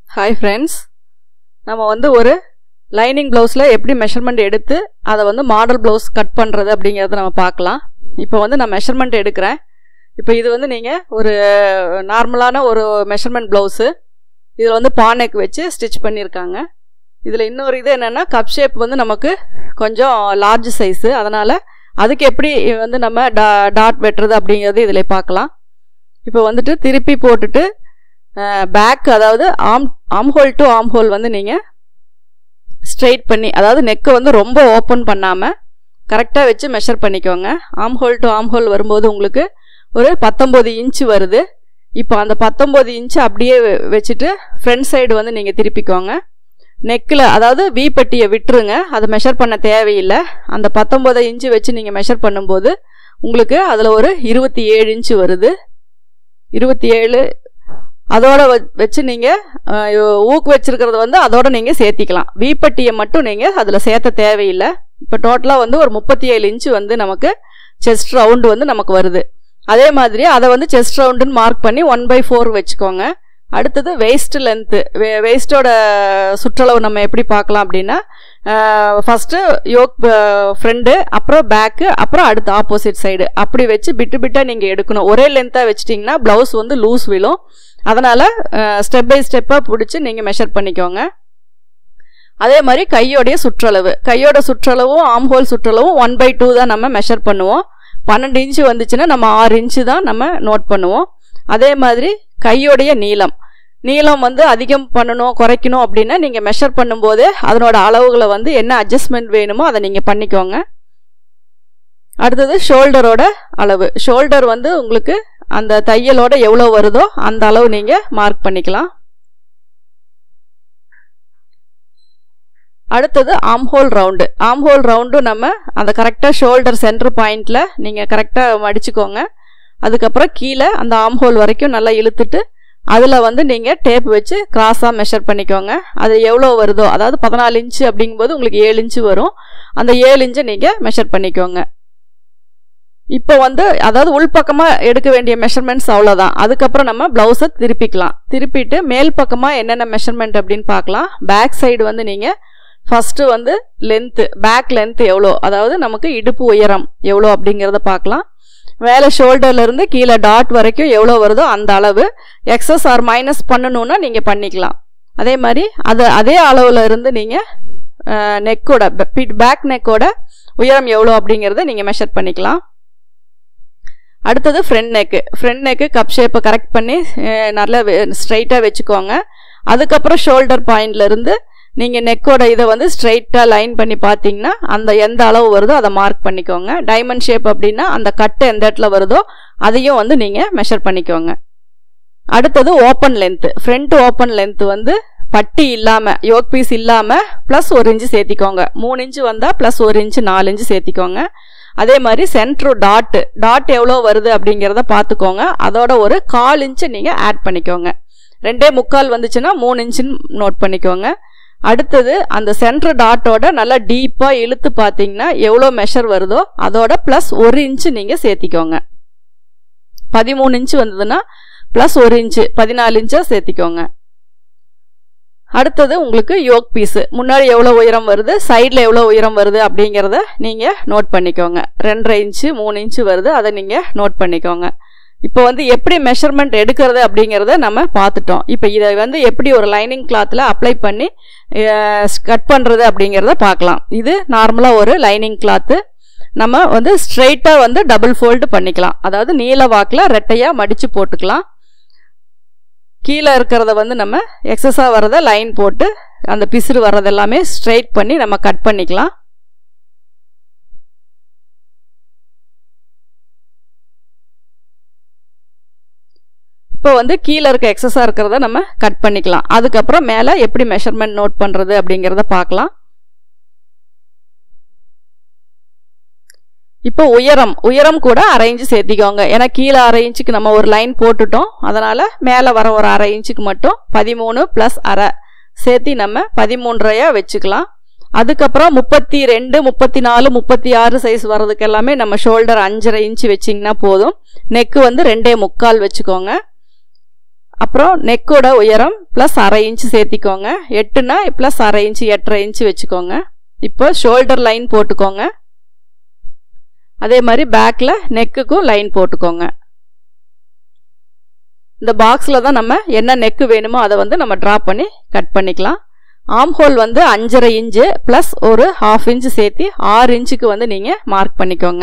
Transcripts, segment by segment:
hi friends நம்ம வந்து ஒரு லைனிங் ப்ளவுஸில் எப்படி மெஷர்மெண்ட் எடுத்து அதை வந்து மாடல் ப்ளவுஸ் கட் பண்ணுறது அப்படிங்கிறத நம்ம பார்க்கலாம் இப்போ வந்து நான் மெஷர்மெண்ட் எடுக்கிறேன் இப்போ இது வந்து நீங்கள் ஒரு நார்மலான ஒரு மெஷர்மெண்ட் ப்ளவுஸு இதில் வந்து பானைக்கு வச்சு ஸ்டிச் பண்ணியிருக்காங்க இதில் இன்னொரு இது என்னென்னா கப் ஷேப் வந்து நமக்கு கொஞ்சம் லார்ஜ் சைஸு அதனால் அதுக்கு எப்படி வந்து நம்ம டா டாட் வெட்டுறது அப்படிங்கிறது இதில் பார்க்கலாம் இப்போ வந்துட்டு திருப்பி போட்டுட்டு பேக் அதாவது ஆம் ஆம் ஹோல் டு ஆம் ஹோல் வந்து நீங்கள் ஸ்ட்ரெயிட் பண்ணி அதாவது நெக்கை வந்து ரொம்ப ஓப்பன் பண்ணாமல் கரெக்டாக வச்சு மெஷர் பண்ணிக்கோங்க ஆம் ஹோல் டு ஆம் ஹோல் வரும்போது உங்களுக்கு ஒரு பத்தொம்போது இன்ச்சு வருது இப்போ அந்த பத்தொம்போது இன்ச்சு அப்படியே வச்சுட்டு ஃப்ரண்ட் சைடு வந்து நீங்கள் திருப்பிக்கோங்க நெக்கில் அதாவது வி பட்டியை விட்டுருங்க அதை மெஷர் பண்ண தேவையில்லை அந்த பத்தொம்போது இன்ச்சு வச்சு நீங்கள் மெஷர் பண்ணும்போது உங்களுக்கு அதில் ஒரு இருபத்தி ஏழு இன்ச்சு வருது இருபத்தி ஏழு அதோட வச்சு நீங்கள் ஊக்கு வச்சுருக்கிறத வந்து அதோட நீங்கள் சேர்த்திக்கலாம் வீப்பட்டியை மட்டும் நீங்கள் அதில் சேர்த்த தேவையில்லை இப்போ டோட்டலாக வந்து ஒரு முப்பத்தி ஏழு இன்ச்சு வந்து நமக்கு செஸ்ட் ரவுண்டு வந்து நமக்கு வருது அதே மாதிரி அதை வந்து செஸ்ட் ரவுண்டுன்னு மார்க் பண்ணி ஒன் பை ஃபோர் வச்சுக்கோங்க அடுத்தது வெயிஸ்ட் லென்த்து வே வெயிஸ்ட்டோட சுற்றளவு நம்ம எப்படி பார்க்கலாம் அப்படின்னா ஃபஸ்ட்டு யோக் ஃப்ரண்ட்டு அப்புறம் பேக்கு அப்புறம் அடுத்து ஆப்போசிட் சைடு அப்படி வச்சு பிட்டு பிட்டாக நீங்கள் எடுக்கணும் ஒரே லென்த்தாக வச்சிட்டிங்கன்னா ப்ளவுஸ் வந்து லூஸ் விழும் அதனால் ஸ்டெப் பை ஸ்டெப்பாக பிடிச்சி நீங்கள் மெஷர் பண்ணிக்கோங்க அதே மாதிரி கையோடைய சுற்றளவு கையோட சுற்றளவும் ஆம்ஹோல் சுற்றளவும் ஒன் பை டூ தான் நம்ம மெஷர் பண்ணுவோம் பன்னெண்டு இன்ச்சு வந்துச்சுன்னா நம்ம ஆறு இன்ச்சு தான் நம்ம நோட் பண்ணுவோம் அதே மாதிரி கையோடைய நீளம் நீளம் வந்து அதிகம் பண்ணணும் குறைக்கணும் அப்படின்னா நீங்கள் மெஷர் பண்ணும்போது அதனோட அளவுகளை வந்து என்ன அட்ஜஸ்ட்மெண்ட் வேணுமோ அதை நீங்கள் பண்ணிக்கோங்க அடுத்தது ஷோல்டரோட அளவு ஷோல்டர் வந்து உங்களுக்கு அந்த தையலோட எவ்வளோ வருதோ அந்த அளவு நீங்கள் மார்க் பண்ணிக்கலாம் அடுத்தது ஆம்ஹோல் ரவுண்டு ஆம்ஹோல் ரவுண்டும் நம்ம அந்த கரெக்டாக ஷோல்டர் சென்டர் பாயிண்டில் நீங்கள் கரெக்டாக மடிச்சுக்கோங்க அதுக்கப்புறம் கீழே அந்த ஆம்ஹோல் வரைக்கும் நல்லா இழுத்துட்டு அதில் வந்து நீங்கள் டேப் வச்சு கிராஸாக மெஷர் பண்ணிக்கோங்க அது எவ்வளோ வருதோ அதாவது பதினாலு இன்ச்சு அப்படிங்கும்போது உங்களுக்கு ஏழு இன்ச்சு வரும் அந்த ஏழு இன்ச்சை நீங்கள் மெஷர் பண்ணிக்கோங்க இப்போ வந்து அதாவது உள்பக்கமாக எடுக்க வேண்டிய மெஷர்மெண்ட்ஸ் அவ்வளோதான் அதுக்கப்புறம் நம்ம ப்ளவுஸை திருப்பிக்கலாம் திருப்பிட்டு மேல் பக்கமாக என்னென்ன மெஷர்மெண்ட் அப்படின்னு பார்க்கலாம் பேக் சைடு வந்து நீங்கள் ஃபஸ்ட்டு வந்து லென்த்து பேக் லென்த் எவ்வளோ அதாவது நமக்கு இடுப்பு உயரம் எவ்வளோ அப்படிங்கிறத பார்க்கலாம் மேலே ஷோல்டர்லேருந்து கீழே டாட் வரைக்கும் எவ்வளோ வருதோ அந்த அளவு எக்ஸஸ் ஆர் மைனஸ் பண்ணணுன்னா நீங்கள் பண்ணிக்கலாம் அதே மாதிரி அது அதே அளவில் இருந்து நீங்கள் நெக்கோட பேக் நெக்கோட உயரம் எவ்வளோ அப்படிங்கிறத நீங்கள் மெஷர் பண்ணிக்கலாம் அடுத்தது front neck front neck cup ஷேப்பை கரெக்ட் பண்ணி நல்லா ஸ்ட்ரைட்டாக வச்சுக்கோங்க அதுக்கப்புறம் ஷோல்டர் பாயிண்ட்லேருந்து நீங்கள் நெக்கோட இதை வந்து ஸ்ட்ரைட்டாக லைன் பண்ணி பார்த்தீங்கன்னா அந்த எந்த அளவு வருதோ அதை மார்க் பண்ணிக்கோங்க டைமண்ட் ஷேப் அப்படின்னா அந்த கட்டு எந்த இடத்துல வருதோ அதையும் வந்து நீங்கள் மெஷர் பண்ணிக்கோங்க அடுத்தது open length front open length வந்து பட்டி இல்லாமல் யோக் பீஸ் இல்லாமல் ப்ளஸ் ஒரு இன்ச்சு சேர்த்திக்கோங்க மூணு இன்ச்சு வந்தால் ப்ளஸ் ஒரு இன்ச்சு நாலு இன்ச்சு சேர்த்திக்கோங்க அதே மாதிரி சென்ட்ரு டாட்டு டாட் எவ்வளோ வருது அப்படிங்கிறத பார்த்துக்கோங்க அதோட ஒரு கால் இன்ச்சு நீங்கள் ஆட் பண்ணிக்கோங்க ரெண்டே முக்கால் வந்துச்சுன்னா மூணு இன்ச்சுன்னு நோட் பண்ணிக்கோங்க அடுத்தது அந்த சென்ட்ரு டாட்டோட நல்லா டீப்பாக இழுத்து பார்த்தீங்கன்னா எவ்வளோ மெஷர் வருதோ அதோட ப்ளஸ் ஒரு இன்ச்சு நீங்கள் சேர்த்திக்கோங்க பதிமூணு இன்ச்சு வந்ததுன்னா ப்ளஸ் ஒரு இன்ச்சு பதினாலு இன்ச்சாக சேர்த்திக்கோங்க அடுத்தது உங்களுக்கு யோக் பீஸு முன்னாடி எவ்வளோ உயரம் வருது சைடில் எவ்வளோ உயரம் வருது அப்படிங்கிறத நீங்கள் நோட் பண்ணிக்கோங்க ரெண்டரை இன்ச்சு மூணு இன்ச்சு வருது அதை நீங்கள் நோட் பண்ணிக்கோங்க இப்போ வந்து எப்படி மெஷர்மெண்ட் எடுக்கிறது அப்படிங்கிறத நம்ம பார்த்துட்டோம் இப்போ இதை வந்து எப்படி ஒரு லைனிங் கிளாத்தில் அப்ளை பண்ணி கட் பண்ணுறது அப்படிங்கிறத பார்க்கலாம் இது நார்மலாக ஒரு லைனிங் கிளாத்து நம்ம வந்து ஸ்ட்ரெயிட்டாக வந்து டபுள் ஃபோல்டு பண்ணிக்கலாம் அதாவது நீல வாக்கில் ரெட்டையாக மடித்து போட்டுக்கலாம் கீழே இருக்கிறத வந்து நம்ம எக்ஸஸாக வரதை லைன் போட்டு அந்த பிசுறு வர்றது எல்லாமே ஸ்ட்ரைட் பண்ணி நம்ம கட் பண்ணிக்கலாம் இப்போ வந்து கீழே இருக்க எக்ஸஸாக இருக்கிறத நம்ம கட் பண்ணிக்கலாம் அதுக்கப்புறம் மேலே எப்படி மெஷர்மெண்ட் நோட் பண்ணுறது அப்படிங்கிறத பார்க்கலாம் இப்போ உயரம் உயரம் கூட அரை இன்ச்சு சேர்த்திக்கோங்க ஏன்னா கீழே அரை இன்ச்சுக்கு நம்ம ஒரு லைன் போட்டுட்டோம் அதனால் மேலே வர ஒரு அரை இன்ச்சுக்கு மட்டும் பதிமூணு ப்ளஸ் அரை சேர்த்தி நம்ம பதிமூன்றையாக வச்சுக்கலாம் அதுக்கப்புறம் முப்பத்தி ரெண்டு முப்பத்தி நாலு முப்பத்தி ஆறு சைஸ் வர்றதுக்கு எல்லாமே நம்ம ஷோல்டர் அஞ்சரை இன்ச்சு வச்சிங்கன்னா போதும் நெக்கு வந்து ரெண்டே முக்கால் வச்சுக்கோங்க அப்புறம் நெக்கோட உயரம் ப்ளஸ் அரை இன்ச்சு சேர்த்திக்கோங்க எட்டுனா ப்ளஸ் அரை இன்ச்சு எட்டரை இன்ச்சு வச்சுக்கோங்க இப்போ ஷோல்டர் லைன் போட்டுக்கோங்க அதே மாதிரி பேக்கில் நெக்குக்கும் லைன் போட்டுக்கோங்க இந்த பாக்ஸில் தான் நம்ம என்ன நெக்கு வேணுமோ அதை வந்து நம்ம ட்ரா பண்ணி கட் பண்ணிக்கலாம் ஆம் ஹோல் வந்து அஞ்சரை இன்ச்சு ப்ளஸ் ஒரு ஹாஃப் இன்ச்சு சேர்த்து ஆறு இன்ச்சுக்கு வந்து நீங்கள் மார்க் பண்ணிக்கோங்க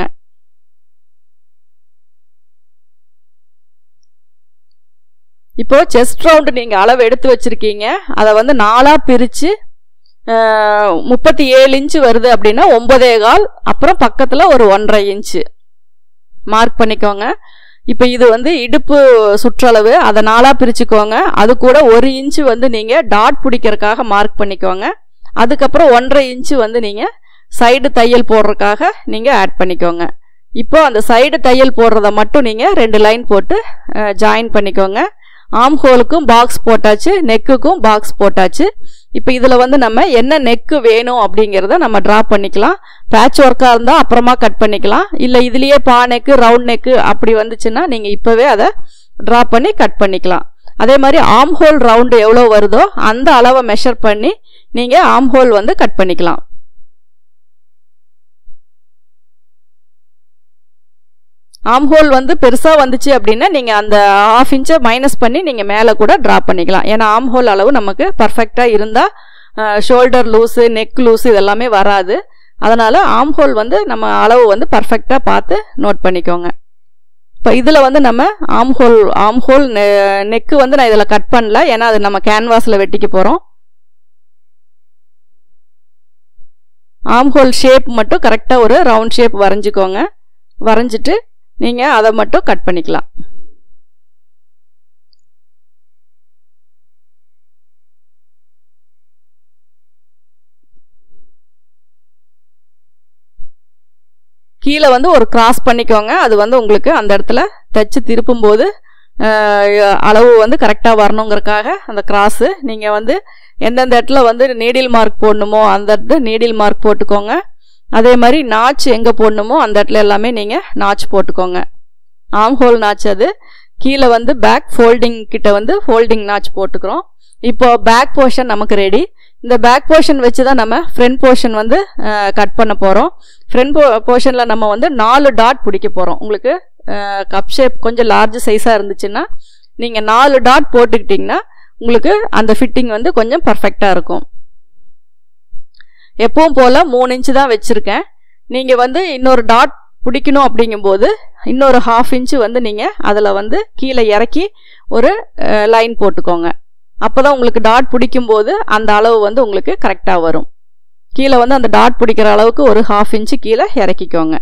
இப்போ செஸ்ட் ரவுண்டு நீங்கள் அளவு எடுத்து வச்சுருக்கீங்க அதை வந்து நாலாக பிரித்து முப்பத்தி ஏழு இன்ச்சு வருது அப்படின்னா ஒன்பதே கால் அப்புறம் பக்கத்தில் ஒரு ஒன்றரை இன்ச்சு மார்க் பண்ணிக்கோங்க இப்போ இது வந்து இடுப்பு சுற்றளவு அதை நாலாக பிரிச்சுக்கோங்க அது கூட ஒரு இன்ச்சு வந்து நீங்கள் டாட் பிடிக்கிறதுக்காக மார்க் பண்ணிக்கோங்க அதுக்கப்புறம் ஒன்றரை இன்ச்சு வந்து நீங்கள் சைடு தையல் போடுறதுக்காக நீங்கள் ஆட் பண்ணிக்கோங்க இப்போ அந்த சைடு தையல் போடுறத மட்டும் நீங்கள் ரெண்டு லைன் போட்டு ஜாயின் பண்ணிக்கோங்க ஆம் ஹோலுக்கும் பாக்ஸ் போட்டாச்சு நெக்குக்கும் பாக்ஸ் போட்டாச்சு இப்போ இதில் வந்து நம்ம என்ன நெக்கு வேணும் அப்படிங்கிறத நம்ம ட்ரா பண்ணிக்கலாம் பேட்ச் ஒர்க்காக இருந்தால் அப்புறமா கட் பண்ணிக்கலாம் இல்லை இதுலேயே பா நெக்கு ரவுண்ட் நெக்கு அப்படி வந்துச்சுன்னா நீங்கள் இப்போவே அதை ட்ரா பண்ணி கட் பண்ணிக்கலாம் அதே மாதிரி ஆம் ஹோல் ரவுண்டு எவ்வளோ வருதோ அந்த அளவை மெஷர் பண்ணி நீங்கள் ஆம் ஹோல் வந்து கட் பண்ணிக்கலாம் ஆம் ஹோல் வந்து பெருசாக வந்துச்சு அப்படின்னா நீங்கள் அந்த ஆஃப் இன்ச்சை மைனஸ் பண்ணி நீங்கள் மேலே கூட ட்ரா பண்ணிக்கலாம் ஏன்னா ஆம் ஹோல் அளவு நமக்கு பர்ஃபெக்டாக இருந்தால் ஷோல்டர் லூஸு நெக் லூஸு இதெல்லாமே வராது அதனால் ஆம் ஹோல் வந்து நம்ம அளவு வந்து பர்ஃபெக்டாக பார்த்து நோட் பண்ணிக்கோங்க இப்போ இதில் வந்து நம்ம ஆம் ஹோல் ஆம் ஹோல் நெக்கு வந்து நான் இதில் கட் பண்ணல ஏன்னா அது நம்ம கேன்வாஸில் வெட்டிக்க போகிறோம் ஆம் ஹோல் ஷேப் மட்டும் கரெக்டாக ஒரு ரவுண்ட் ஷேப் வரைஞ்சிக்கோங்க வரைஞ்சிட்டு நீங்கள் அதை மட்டும் கட் பண்ணிக்கலாம் கீழே வந்து ஒரு கிராஸ் பண்ணிக்கோங்க அது வந்து உங்களுக்கு அந்த இடத்துல தைச்சு திருப்பும்போது அளவு வந்து கரெக்டாக வரணுங்கிறக்காக அந்த கிராஸு நீங்கள் வந்து எந்தெந்த இடத்துல வந்து நீடில் மார்க் போடணுமோ அந்த இடத்துல நீடில் மார்க் போட்டுக்கோங்க அதே மாதிரி நாச் எங்கே போடணுமோ அந்த இடத்துல எல்லாமே நீங்கள் நாச் போட்டுக்கோங்க ஆம் ஹோல் நாச் அது கீழே வந்து பேக் ஃபோல்டிங் கிட்ட வந்து ஃபோல்டிங் நாச் போட்டுக்கிறோம் இப்போ பேக் போர்ஷன் நமக்கு ரெடி இந்த பேக் போர்ஷன் வச்சு தான் நம்ம ஃப்ரண்ட் போர்ஷன் வந்து கட் பண்ண போகிறோம் ஃப்ரண்ட் போ போர்ஷனில் நம்ம வந்து நாலு டாட் பிடிக்க போகிறோம் உங்களுக்கு கப் ஷேப் கொஞ்சம் லார்ஜ் சைஸாக இருந்துச்சுன்னா நீங்கள் நாலு டாட் போட்டுக்கிட்டிங்கன்னா உங்களுக்கு அந்த ஃபிட்டிங் வந்து கொஞ்சம் பர்ஃபெக்டாக இருக்கும் எப்பவும் போல் மூணு இன்ச்சு தான் வச்சுருக்கேன் நீங்கள் வந்து இன்னொரு டாட் பிடிக்கணும் அப்படிங்கும்போது இன்னொரு ஹாஃப் இன்ச்சு வந்து நீங்கள் அதில் வந்து கீழே இறக்கி ஒரு லைன் போட்டுக்கோங்க அப்போ தான் உங்களுக்கு டாட் பிடிக்கும்போது அந்த அளவு வந்து உங்களுக்கு கரெக்டாக வரும் கீழே வந்து அந்த டாட் பிடிக்கிற அளவுக்கு ஒரு ஹாஃப் இன்ச்சு கீழே இறக்கிக்கோங்க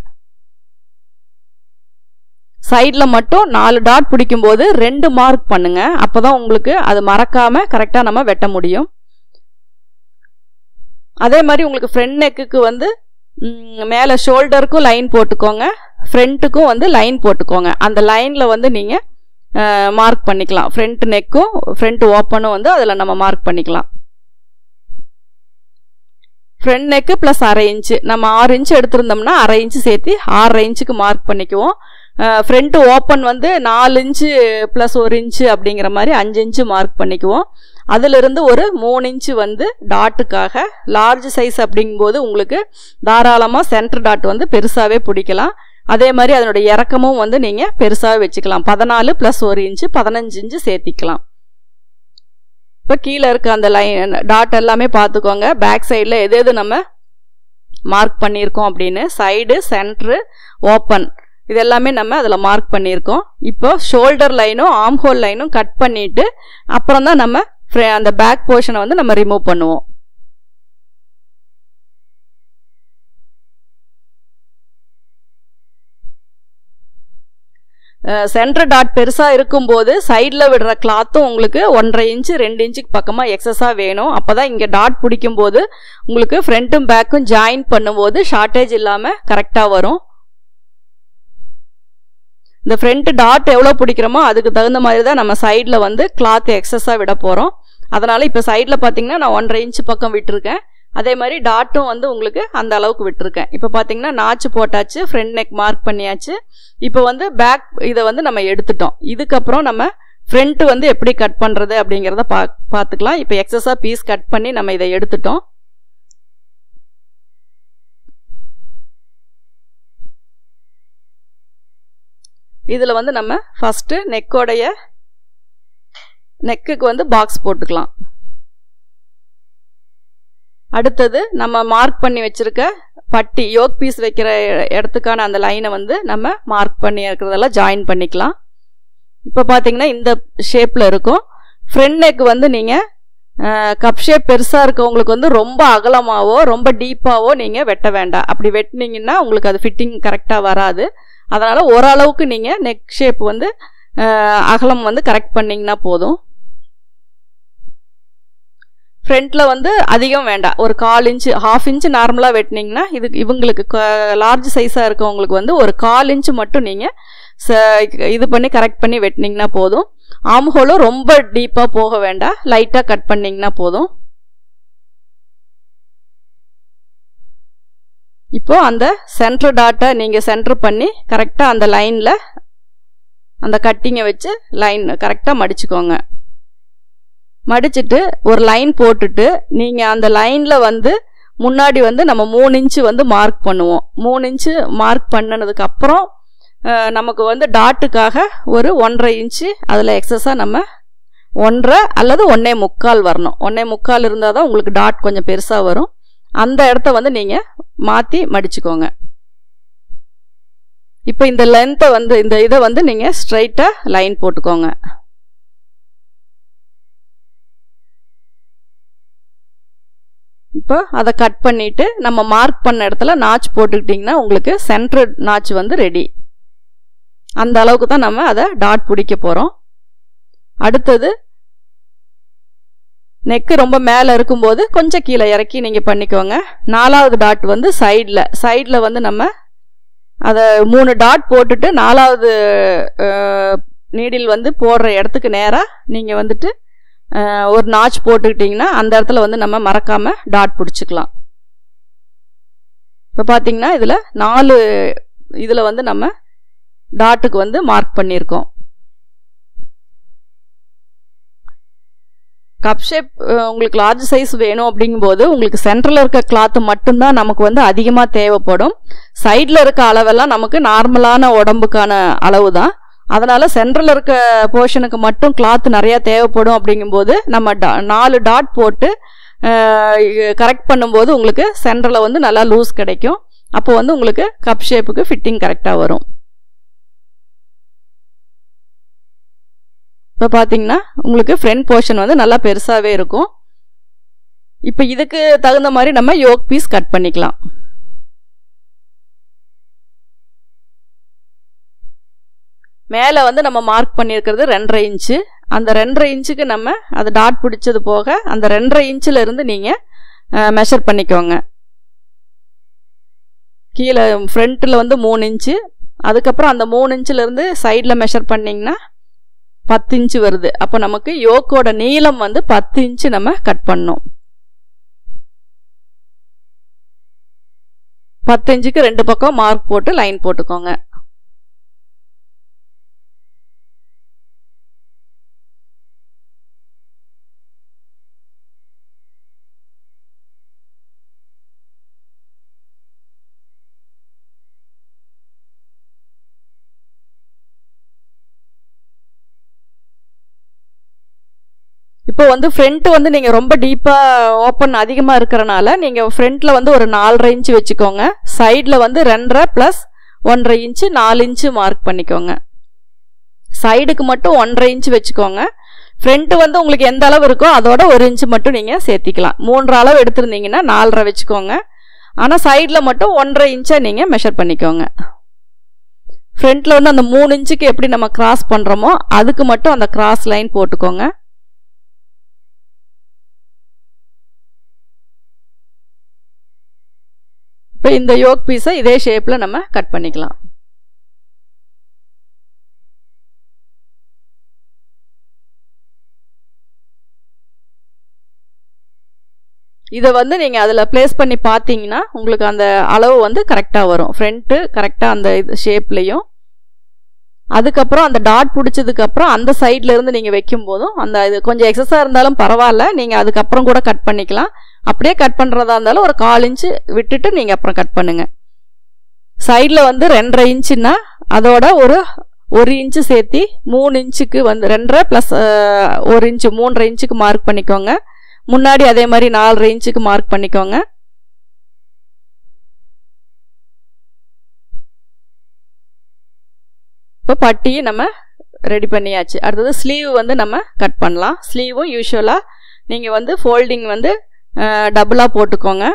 சைடில் மட்டும் நாலு டாட் பிடிக்கும்போது ரெண்டு மார்க் பண்ணுங்க அப்போ தான் உங்களுக்கு அது மறக்காமல் கரெக்டாக நம்ம வெட்ட முடியும் அதே மாதிரி உங்களுக்கு ஃப்ரண்ட் நெக்குக்கு வந்து மேலே ஷோல்டருக்கும் லைன் போட்டுக்கோங்க ஃப்ரண்ட்டுக்கும் வந்து லைன் போட்டுக்கோங்க அந்த லைனில் வந்து நீங்கள் மார்க் பண்ணிக்கலாம் ஃப்ரண்ட் நெக்கும் ஃப்ரண்ட் ஓப்பனும் வந்து அதில் நம்ம மார்க் பண்ணிக்கலாம் ஃப்ரண்ட் நெக்கு ப்ளஸ் அரை இன்ச்சு நம்ம ஆறு இன்ச்சு எடுத்திருந்தோம்னா அரை இன்ச்சு சேர்த்து ஆறரை இன்ச்சுக்கு மார்க் பண்ணிக்குவோம் ஃப்ரண்ட் ஓப்பன் வந்து நாலு இன்ச்சு ப்ளஸ் ஒரு இன்ச்சு அப்படிங்கிற மாதிரி அஞ்சு இன்ச்சு மார்க் பண்ணிக்குவோம் அதிலிருந்து ஒரு மூணு இன்ச்சு வந்து டாட்டுக்காக லார்ஜ் சைஸ் அப்படிங்கும்போது உங்களுக்கு தாராளமாக சென்டர் டாட் வந்து பெருசாகவே பிடிக்கலாம் அதே மாதிரி அதனுடைய இறக்கமும் வந்து நீங்கள் பெருசாக வச்சுக்கலாம் பதினாலு ப்ளஸ் ஒரு இன்ச்சு பதினஞ்சு இன்ச்சு சேர்த்திக்கலாம் இப்போ கீழே இருக்க அந்த லைன் டாட் எல்லாமே பார்த்துக்கோங்க பேக் சைடில் எது எது நம்ம மார்க் பண்ணியிருக்கோம் அப்படின்னு சைடு சென்ட்ரு ஓப்பன் இது எல்லாமே நம்ம அதில் மார்க் பண்ணியிருக்கோம் இப்போ ஷோல்டர் லைனும் ஆம் ஹோல் லைனும் கட் பண்ணிவிட்டு அப்புறம் தான் நம்ம அந்த பேக் போர்ஷனை வந்து நம்ம ரிமூவ் பண்ணுவோம் சென்டர் டாட் பெருசாக இருக்கும்போது சைடில் விடுற கிளாத்தும் உங்களுக்கு ஒன்றரை இன்ச்சு ரெண்டு இன்ச்சுக்கு பக்கமாக எக்ஸஸாக வேணும் அப்போ தான் இங்கே டாட் பிடிக்கும்போது உங்களுக்கு ஃப்ரண்ட்டும் பேக்கும் ஜாயின் பண்ணும்போது ஷார்ட்டேஜ் இல்லாமல் கரெக்டாக வரும் இந்த ஃப்ரண்ட் டாட் எவ்வளோ பிடிக்கிறோமோ அதுக்கு தகுந்த மாதிரி தான் நம்ம சைடில் வந்து கிளாத் எக்ஸஸாக விட போகிறோம் அதனால் இப்போ சைடில் பார்த்தீங்கன்னா நான் ஒன்றரை இன்ச்சு பக்கம் விட்டுருக்கேன் அதே மாதிரி டாட்டும் வந்து உங்களுக்கு அந்த அளவுக்கு விட்டுருக்கேன் இப்போ பார்த்தீங்கன்னா நாச்சு போட்டாச்சு ஃப்ரண்ட் நெக் மார்க் பண்ணியாச்சு இப்போ வந்து பேக் இதை வந்து நம்ம எடுத்துட்டோம் இதுக்கப்புறம் நம்ம ஃப்ரண்ட் வந்து எப்படி கட் பண்ணுறது அப்படிங்கிறத பா பார்த்துக்கலாம் இப்போ எக்ஸஸாக பீஸ் கட் பண்ணி நம்ம இதை எடுத்துட்டோம் இதில் வந்து நம்ம ஃபஸ்ட்டு நெக்கோடைய நெக்குக்கு வந்து பாக்ஸ் போட்டுக்கலாம் அடுத்தது நம்ம மார்க் பண்ணி வச்சுருக்க பட்டி யோக் பீஸ் வைக்கிற இடத்துக்கான அந்த லைனை வந்து நம்ம மார்க் பண்ணி இருக்கிறதெல்லாம் ஜாயின் பண்ணிக்கலாம் இப்போ பார்த்தீங்கன்னா இந்த ஷேப்பில் இருக்கும் ஃப்ரண்ட் நெக் வந்து நீங்கள் கப் ஷேப் பெருசாக இருக்கவங்களுக்கு வந்து ரொம்ப அகலமாகவோ ரொம்ப டீப்பாகவோ நீங்கள் வெட்ட வேண்டாம் அப்படி வெட்டினீங்கன்னா உங்களுக்கு அது ஃபிட்டிங் கரெக்டாக வராது அதனால் ஓரளவுக்கு நீங்கள் நெக் ஷேப் வந்து அகலம் வந்து கரெக்ட் பண்ணிங்கன்னா போதும் ஃப்ரண்ட்டில் வந்து அதிகம் வேண்டாம் ஒரு கால் இன்ச்சு ஹாஃப் இன்ச்சு நார்மலாக வெட்டினீங்கன்னா இது இவங்களுக்கு லார்ஜ் சைஸாக இருக்கவங்களுக்கு வந்து ஒரு கால் இன்ச்சு மட்டும் நீங்கள் ச இது பண்ணி கரெக்ட் பண்ணி வெட்டினீங்கன்னா போதும் ஆம்ஹோலும் ரொம்ப டீப்பாக போக வேண்டாம் லைட்டாக கட் பண்ணிங்கன்னா போதும் இப்போ அந்த சென்டர் டாட்டை நீங்கள் சென்டர் பண்ணி கரெக்டாக அந்த லைனில் அந்த கட்டிங்கை வச்சு லைன் கரெக்டாக மடிச்சுக்கோங்க மடிச்சுட்டு ஒரு லைன் போட்டுட்டு நீங்கள் அந்த லைனில் வந்து முன்னாடி வந்து நம்ம மூணு இன்ச்சு வந்து மார்க் பண்ணுவோம் மூணு இன்ச்சு மார்க் பண்ணினதுக்கு அப்புறம் நமக்கு வந்து டாட்டுக்காக ஒரு ஒன்றரை இன்ச்சு அதில் எக்ஸஸாக நம்ம ஒன்றரை அல்லது ஒன்றே முக்கால் வரணும் ஒன்றே முக்கால் இருந்தால் தான் உங்களுக்கு டாட் கொஞ்சம் பெருசாக வரும் அந்த இடத்த வந்து நீங்கள் மாற்றி மடிச்சுக்கோங்க இப்போ இந்த லென்த்தை வந்து இந்த இதை வந்து நீங்கள் ஸ்ட்ரைட்டாக லைன் போட்டுக்கோங்க இப்போ அதை கட் பண்ணிவிட்டு நம்ம மார்க் பண்ண இடத்துல நாச் போட்டுக்கிட்டிங்கன்னா உங்களுக்கு சென்டர் நாச் வந்து ரெடி அந்த அளவுக்கு தான் நம்ம அதை டாட் பிடிக்க போகிறோம் அடுத்தது நெக்கு ரொம்ப மேலே இருக்கும்போது கொஞ்சம் கீழே இறக்கி நீங்கள் பண்ணிக்கோங்க நாலாவது டாட் வந்து சைடில் சைடில் வந்து நம்ம அதை மூணு டாட் போட்டுட்டு நாலாவது நீடில் வந்து போடுற இடத்துக்கு நேராக நீங்கள் வந்துட்டு ஒரு நாச் போட்டுக்கிட்டிங்கன்னா அந்த இடத்துல வந்து நம்ம மறக்காமல் டாட் பிடிச்சிக்கலாம் இப்போ பார்த்தீங்கன்னா இதில் நாலு இதில் வந்து நம்ம டாட்டுக்கு வந்து மார்க் பண்ணியிருக்கோம் கப் ஷேப் உங்களுக்கு லார்ஜ் சைஸ் வேணும் அப்படிங்கும்போது உங்களுக்கு சென்டரில் இருக்க கிளாத்து மட்டும்தான் நமக்கு வந்து அதிகமாக தேவைப்படும் சைடில் இருக்க அளவெல்லாம் நமக்கு நார்மலான உடம்புக்கான அளவு தான் அதனால் சென்டரில் இருக்க போர்ஷனுக்கு மட்டும் கிளாத் நிறையா தேவைப்படும் அப்படிங்கும்போது நம்ம டா நாலு டாட் போட்டு கரெக்ட் பண்ணும்போது உங்களுக்கு சென்டரில் வந்து நல்லா லூஸ் கிடைக்கும் அப்போ வந்து உங்களுக்கு கப் ஷேப்புக்கு ஃபிட்டிங் கரெக்டாக வரும் இப்போ பார்த்தீங்கன்னா உங்களுக்கு ஃப்ரண்ட் போர்ஷன் வந்து நல்லா பெருசாகவே இருக்கும் இப்போ இதுக்கு தகுந்த மாதிரி நம்ம யோக் பீஸ் கட் பண்ணிக்கலாம் மேலே வந்து நம்ம மார்க் பண்ணியிருக்கிறது ரெண்டரை இன்ச்சு அந்த ரெண்டரை இன்ச்சுக்கு நம்ம அது டாட் பிடிச்சது போக அந்த ரெண்டரை இன்ச்சில் இருந்து நீங்கள் மெஷர் பண்ணிக்கோங்க கீழே ஃப்ரண்ட்டில் வந்து மூணு இன்ச்சு அதுக்கப்புறம் அந்த மூணு இன்ச்சிலேருந்து சைடில் மெஷர் பண்ணிங்கன்னா பத்து இன்ச்சு வருது அப்போ நமக்கு யோக்கோட நீளம் வந்து பத்து இன்ச்சு நம்ம கட் பண்ணோம் பத்து இன்ச்சுக்கு ரெண்டு பக்கம் மார்க் போட்டு லைன் போட்டுக்கோங்க இப்போ வந்து ஃப்ரண்ட் வந்து நீங்கள் ரொம்ப டீப்பாக ஓப்பன் அதிகமாக இருக்கிறனால நீங்கள் ஃப்ரண்ட்டில் வந்து ஒரு நாலரை இன்ச்சு வச்சுக்கோங்க சைடில் வந்து ரெண்டரை ப்ளஸ் ஒன்றரை இன்ச்சு நாலு இன்ச்சு மார்க் பண்ணிக்கோங்க சைடுக்கு மட்டும் ஒன்றரை இன்ச்சு வச்சுக்கோங்க ஃப்ரண்ட்டு வந்து உங்களுக்கு எந்த அளவு இருக்கோ அதோட ஒரு இன்ச்சு மட்டும் நீங்கள் சேர்த்திக்கலாம் மூன்றரை அளவு எடுத்திருந்தீங்கன்னா நாலரை வச்சுக்கோங்க ஆனால் சைடில் மட்டும் ஒன்றரை இன்ச்சை நீங்கள் மெஷர் பண்ணிக்கோங்க ஃப்ரண்ட்டில் வந்து அந்த மூணு இன்ச்சுக்கு எப்படி நம்ம கிராஸ் பண்ணுறோமோ அதுக்கு மட்டும் அந்த கிராஸ் லைன் போட்டுக்கோங்க இப்போ இந்த யோக் பீஸை இதே ஷேப்பில் நம்ம கட் பண்ணிக்கலாம் இதை வந்து நீங்கள் அதில் ப்ளேஸ் பண்ணி பார்த்தீங்கன்னா உங்களுக்கு அந்த அளவு வந்து கரெக்டாக வரும் ஃப்ரண்ட்டு கரெக்டாக அந்த இது ஷேப்லேயும் அதுக்கப்புறம் அந்த டாட் பிடிச்சதுக்கப்புறம் அந்த சைடில் இருந்து நீங்கள் வைக்கும் போதும் அந்த இது கொஞ்சம் எக்ஸஸாக இருந்தாலும் பரவாயில்ல நீங்கள் அதுக்கப்புறம் கூட கட் பண்ணிக்கலாம் அப்படியே கட் பண்ணுறதா இருந்தாலும் ஒரு கால் இன்ச்சு விட்டுட்டு நீங்கள் அப்புறம் கட் பண்ணுங்கள் சைடில் வந்து ரெண்டரை இன்ச்சுன்னா அதோட ஒரு ஒரு இன்ச்சு சேர்த்தி மூணு இன்ச்சுக்கு வந்து ரெண்டரை ப்ளஸ் ஒரு இன்ச்சு மூன்றரை இன்ச்சுக்கு மார்க் பண்ணிக்கோங்க முன்னாடி அதே மாதிரி நாலரை இன்ச்சுக்கு மார்க் பண்ணிக்கோங்க இப்போ பட்டியை நம்ம ரெடி பண்ணியாச்சு அடுத்தது ஸ்லீவ் வந்து நம்ம கட் பண்ணலாம் ஸ்லீவும் யூஸ்வலாக நீங்கள் வந்து ஃபோல்டிங் வந்து டபுளாக போட்டுக்கோங்க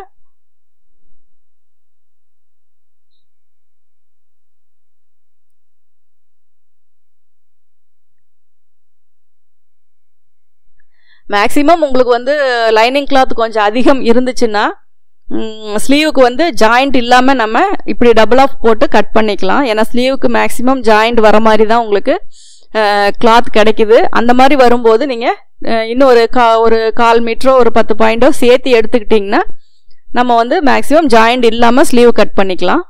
மேக்ஸிமம் உங்களுக்கு வந்து லைனிங் கிளாத் கொஞ்சம் அதிகம் இருந்துச்சுன்னா ஸ்லீவுக்கு வந்து ஜாயிண்ட் இல்லாமல் நம்ம இப்படி டபுள் ஆஃப் போட்டு கட் பண்ணிக்கலாம் ஏன்னா ஸ்லீவுக்கு மேக்ஸிமம் ஜாயிண்ட் வர மாதிரி தான் உங்களுக்கு கிளாத் கிடைக்குது அந்த மாதிரி வரும்போது நீங்கள் இன்னும் ஒரு கா ஒரு கால் மீட்டரோ ஒரு பத்து பாயிண்டோ சேர்த்து எடுத்துக்கிட்டிங்கன்னா நம்ம வந்து மேக்ஸிமம் ஜாயிண்ட் இல்லாமல் ஸ்லீவ் கட் பண்ணிக்கலாம்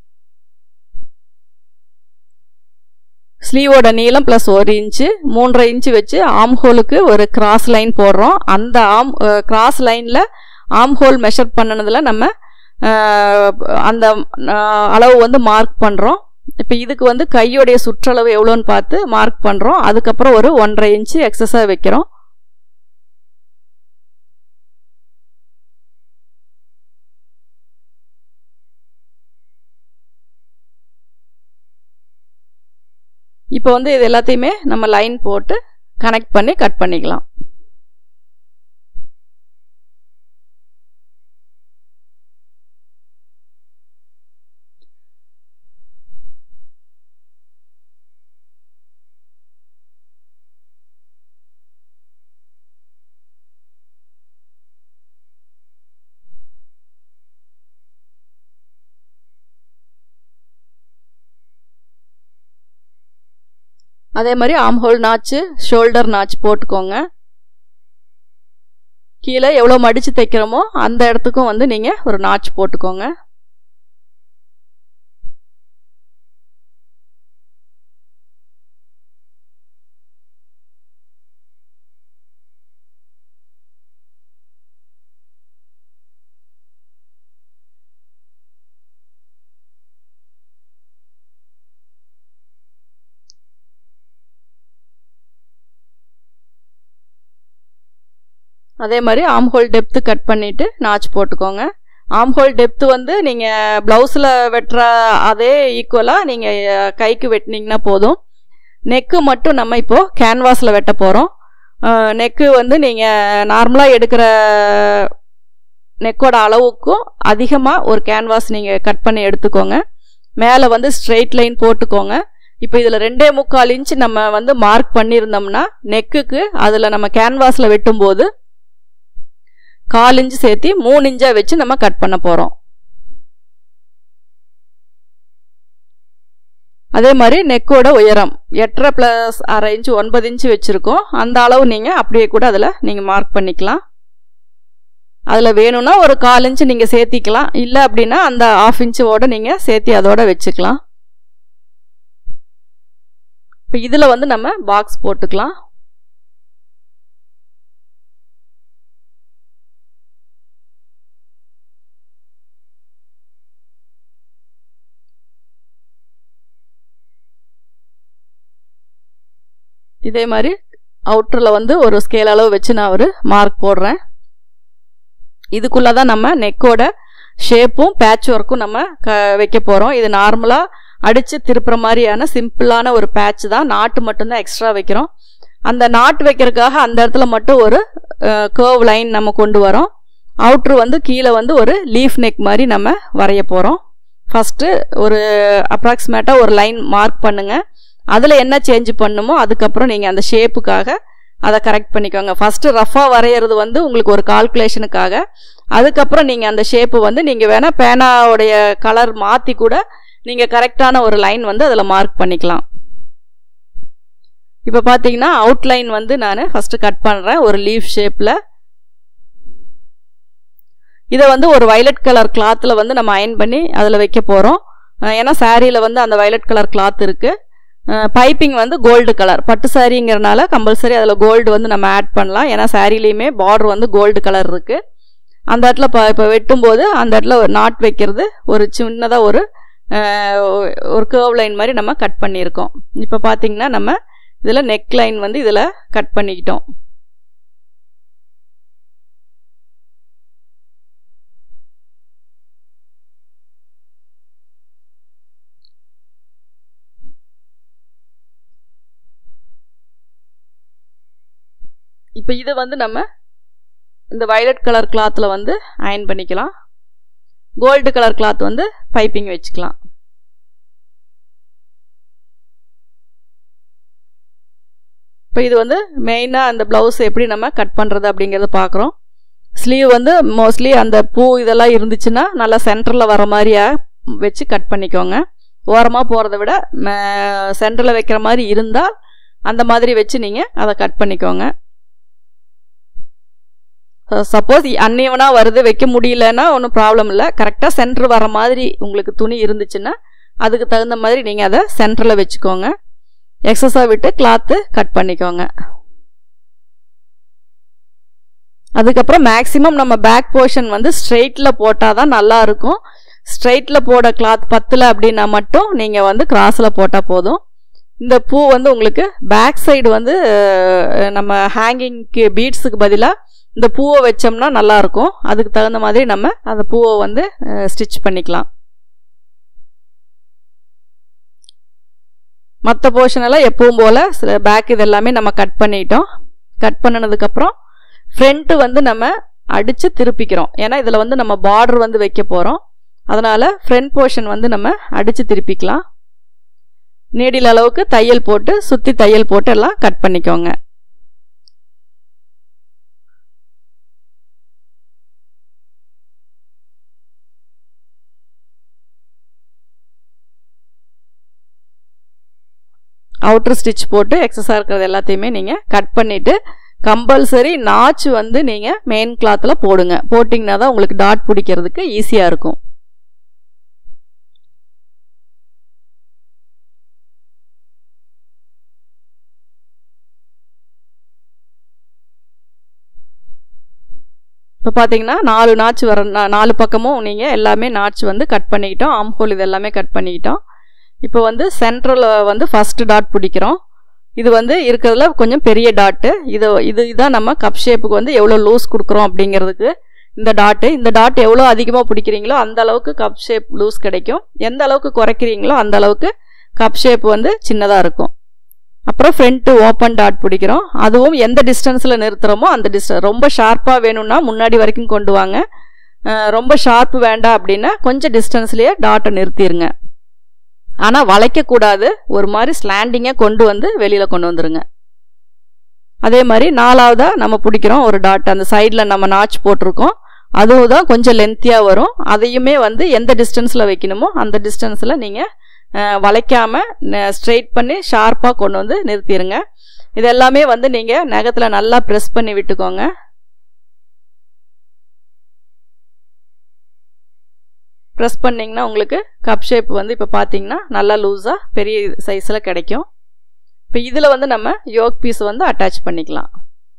ஸ்லீவோட நீளம் ப்ளஸ் ஒரு இன்ச்சு மூன்றரை இன்ச்சு வச்சு ஆம் ஹோலுக்கு ஒரு கிராஸ் லைன் போடுறோம் அந்த ஆம் கிராஸ் லைனில் ஆம் ஹோல் மெஷர் பண்ணினதில் நம்ம அந்த அளவு வந்து மார்க் பண்ணுறோம் இப்போ இதுக்கு வந்து கையோடைய சுற்றளவு எவ்வளோன்னு பார்த்து மார்க் பண்ணுறோம் அதுக்கப்புறம் ஒரு ஒன்றரை இன்ச்சு எக்ஸஸாக வைக்கிறோம் இப்போ வந்து இது எல்லாத்தையுமே நம்ம லைன் போட்டு கனெக்ட் பண்ணி கட் பண்ணிக்கலாம் அதே மாதிரி ஆம் ஹோல் நாச்சு ஷோல்டர் நாச் போட்டுக்கோங்க கீழே எவ்வளோ மடித்து தைக்கிறோமோ அந்த இடத்துக்கும் வந்து நீங்கள் ஒரு நாச் போட்டுக்கோங்க அதே மாதிரி ஆம் ஹோல் டெப்த்து கட் பண்ணிவிட்டு நாச் போட்டுக்கோங்க ஆம் ஹோல் டெப்த்து வந்து நீங்கள் ப்ளவுஸில் வெட்டுற அதே ஈக்குவலாக நீங்கள் கைக்கு வெட்டினீங்கன்னா போதும் நெக்கு மட்டும் நம்ம இப்போது கேன்வாஸில் வெட்ட போகிறோம் நெக்கு வந்து நீங்கள் நார்மலாக எடுக்கிற நெக்கோட அளவுக்கும் அதிகமாக ஒரு கேன்வாஸ் நீங்கள் கட் பண்ணி எடுத்துக்கோங்க மேலே வந்து ஸ்ட்ரெயிட் லைன் போட்டுக்கோங்க இப்போ இதில் ரெண்டே முக்கால் இன்ச் நம்ம வந்து மார்க் பண்ணியிருந்தோம்னா நெக்குக்கு அதில் நம்ம கேன்வாஸில் வெட்டும்போது கால் இன்ச்சு சேர்த்து மூணு இன்ச்சாக வச்சு நம்ம கட் பண்ண போகிறோம் அதே மாதிரி நெக்கோட உயரம் எட்டரை ப்ளஸ் அரை இன்ச்சு ஒன்பது இன்ச்சு வச்சுருக்கோம் அந்த அளவு நீங்கள் அப்படியே கூட அதில் நீங்கள் மார்க் பண்ணிக்கலாம் அதில் வேணும்னா ஒரு கால் இன்ச்சு நீங்கள் சேர்த்திக்கலாம் இல்லை அப்படின்னா அந்த ஆஃப் இன்ச்சோட நீங்கள் சேர்த்தி அதோட வச்சுக்கலாம் இப்போ இதில் வந்து நம்ம பாக்ஸ் போட்டுக்கலாம் இதே மாதிரி அவுட்டரில் வந்து ஒரு ஸ்கேல் அளவு வச்சு நான் ஒரு மார்க் போடுறேன் இதுக்குள்ளே தான் நம்ம நெக்கோட ஷேப்பும் பேட்ச் ஒர்க்கும் நம்ம க வைக்க போகிறோம் இது நார்மலாக அடித்து திருப்புற மாதிரியான சிம்பிளான ஒரு பேட்ச் தான் நாட்டு மட்டும்தான் எக்ஸ்ட்ரா வைக்கிறோம் அந்த நாட்டு வைக்கிறதுக்காக அந்த இடத்துல மட்டும் ஒரு கேர்வ் லைன் நம்ம கொண்டு வரோம் அவுட்ரு வந்து கீழே வந்து ஒரு லீஃப் நெக் மாதிரி நம்ம வரைய போகிறோம் ஃபஸ்ட்டு ஒரு அப்ராக்சிமேட்டாக ஒரு லைன் மார்க் பண்ணுங்கள் அதில் என்ன சேஞ்ச் பண்ணுமோ அதுக்கப்புறம் நீங்கள் அந்த ஷேப்புக்காக அதை கரெக்ட் பண்ணிக்கோங்க ஃபஸ்ட்டு ரஃபாக வரைகிறது வந்து உங்களுக்கு ஒரு கால்குலேஷனுக்காக அதுக்கப்புறம் நீங்கள் அந்த ஷேப்பு வந்து நீங்கள் வேணால் பேனாவுடைய கலர் மாற்றி கூட நீங்கள் கரெக்டான ஒரு லைன் வந்து அதில் மார்க் பண்ணிக்கலாம் இப்போ பார்த்தீங்கன்னா அவுட்லைன் வந்து நான் ஃபஸ்ட்டு கட் பண்ணுறேன் ஒரு லீஃப் ஷேப்பில் இதை வந்து ஒரு வைலட் கலர் கிளாத்தில் வந்து நம்ம அயன் பண்ணி அதில் வைக்க போகிறோம் ஏன்னா சாரியில் வந்து அந்த வைலட் கலர் கிளாத் இருக்குது பைப்பிங் வந்து கோல்டு கலர் பட்டு சாரிங்கிறனால கம்பல்சரி அதில் கோல்டு வந்து நம்ம ஆட் பண்ணலாம் ஏன்னா சாரிலையுமே பார்டர் வந்து கோல்டு கலர் இருக்குது அந்த இடத்துல இப்போ இப்போ வெட்டும்போது அந்த இடத்துல ஒரு நாட் வைக்கிறது ஒரு சின்னதாக ஒரு அஹ், ஒரு கேர்வ் லைன் மாதிரி நம்ம கட் பண்ணியிருக்கோம் இப்போ பார்த்தீங்கன்னா நம்ம இதில் நெக் லைன் வந்து இதில் கட் பண்ணிக்கிட்டோம் இப்போ இது வந்து நம்ம இந்த வயலட் கலர் கிளாத்தில் வந்து அயன் பண்ணிக்கலாம் கோல்டு கலர் கிளாத் வந்து பைப்பிங் வச்சுக்கலாம் இப்போ இது வந்து மெயினாக அந்த ப்ளவுஸ் எப்படி நம்ம கட் பண்ணுறது அப்படிங்கிறத பார்க்குறோம் ஸ்லீவ் வந்து மோஸ்ட்லி அந்த பூ இதெல்லாம் இருந்துச்சுன்னா நல்லா சென்டரில் வர மாதிரியா வச்சு கட் பண்ணிக்கோங்க ஓரமாக போகிறத விட சென்டரில் வைக்கிற மாதிரி இருந்தால் அந்த மாதிரி வச்சு நீங்கள் அதை கட் பண்ணிக்கோங்க சப்போஸ் அன்னியவனாக வருது வைக்க முடியலன்னா ஒன்றும் ப்ராப்ளம் இல்லை கரெக்டாக சென்டர் வர மாதிரி உங்களுக்கு துணி இருந்துச்சுன்னா அதுக்கு தகுந்த மாதிரி நீங்கள் அதை சென்டரில் வச்சுக்கோங்க எக்ஸஸாக விட்டு கிளாத்து கட் பண்ணிக்கோங்க அதுக்கப்புறம் மேக்ஸிமம் நம்ம பேக் போர்ஷன் வந்து ஸ்ட்ரெயிட்டில் போட்டால் தான் நல்லா இருக்கும் ஸ்ட்ரெயிட்டில் போட கிளாத் பத்தில் அப்படின்னா மட்டும் நீங்கள் வந்து கிராஸில் போட்டால் போதும் இந்த பூ வந்து உங்களுக்கு பேக் சைடு வந்து அஹ், நம்ம ஹேங்கிங்க்கு பீட்ஸுக்கு பதிலாக இந்த பூவை வச்சோம்னா நல்லாயிருக்கும் அதுக்கு தகுந்த மாதிரி நம்ம அந்த பூவை வந்து ஸ்டிச் பண்ணிக்கலாம் மற்ற போர்ஷன் எல்லாம் எப்பவும் போல் பேக் இது எல்லாமே நம்ம கட் பண்ணிட்டோம் கட் பண்ணினதுக்கப்புறம் ஃப்ரண்ட்டு வந்து நம்ம அடித்து திருப்பிக்கிறோம் ஏன்னா இதில் வந்து நம்ம பார்டர் வந்து வைக்க போகிறோம் அதனால் ஃப்ரண்ட் போர்ஷன் வந்து நம்ம அடித்து திருப்பிக்கலாம் நீடில் அளவுக்கு தையல் போட்டு சுற்றி தையல் போட்டு எல்லாம் கட் பண்ணிக்கோங்க அவுட்ரு ஸ்டிச் போட்டு எக்ஸஸாக இருக்கிறது எல்லாத்தையுமே நீங்கள் கட் பண்ணிவிட்டு கம்பல்சரி நாச் வந்து நீங்கள் மெயின் கிளாத்தில் போடுங்க போட்டிங்கன்னா தான் உங்களுக்கு டாட் பிடிக்கிறதுக்கு ஈஸியாக இருக்கும் இப்போ பார்த்தீங்கன்னா நாலு நாச்சு வர நா- நாலு பக்கமும் நீங்கள் எல்லாமே நாச்சு வந்து கட் பண்ணிக்கிட்டோம் ஆம்ஹோல் இது எல்லாமே கட் பண்ணிக்கிட்டோம் இப்போ வந்து சென்ட்ரலில் வந்து ஃபஸ்ட்டு டாட் பிடிக்கிறோம் இது வந்து இருக்கிறதுல கொஞ்சம் பெரிய டாட்டு இது இது இதான் நம்ம கப் ஷேப்புக்கு வந்து எவ்வளோ லூஸ் கொடுக்குறோம் அப்படிங்கிறதுக்கு இந்த டாட்டு இந்த டாட் எவ்வளோ அதிகமாக பிடிக்கிறீங்களோ அந்த அளவுக்கு கப் ஷேப் லூஸ் கிடைக்கும் எந்த அளவுக்கு குறைக்கிறீங்களோ அந்த அளவுக்கு கப் ஷேப் வந்து சின்னதாக இருக்கும் அப்புறம் ஃப்ரண்ட்டு ஓப்பன் டாட் பிடிக்கிறோம் அதுவும் எந்த டிஸ்டன்ஸில் நிறுத்துகிறோமோ அந்த டிஸ்டன் ரொம்ப ஷார்ப்பாக வேணும்னா முன்னாடி வரைக்கும் கொண்டு வாங்க அஹ் ரொம்ப ஷார்ப் வேண்டாம் அப்படின்னா கொஞ்சம் டிஸ்டன்ஸ்லேயே டாட்டை நிறுத்திடுங்க ஆனால் வளைக்கக்கூடாது ஒரு மாதிரி ஸ்லாண்டிங்காக கொண்டு வந்து வெளியில் கொண்டு வந்துருங்க அதே மாதிரி நாலாவதாக நம்ம பிடிக்கிறோம் ஒரு டாட் அந்த சைடில் நம்ம நாச் போட்டிருக்கோம் அதுவும் தான் கொஞ்சம் லென்த்தியாக வரும் அதையுமே வந்து எந்த டிஸ்டன்ஸில் வைக்கணுமோ அந்த டிஸ்டன்ஸில் நீங்கள் வளைக்காமல் ஸ்ட்ரெயிட் பண்ணி ஷார்ப்பாக கொண்டு வந்து நிறுத்திடுங்க இது எல்லாமே வந்து நீங்கள் நகத்தில் நல்லா ப்ரெஸ் பண்ணி விட்டுக்கோங்க ப்ரெஸ் பண்ணிங்கன்னா உங்களுக்கு கப் ஷேப் வந்து இப்போ பார்த்தீங்கன்னா நல்லா லூஸாக பெரிய சைஸில் கிடைக்கும் இப்போ இதில் வந்து நம்ம யோக் பீஸ் வந்து அட்டாச் பண்ணிக்கலாம்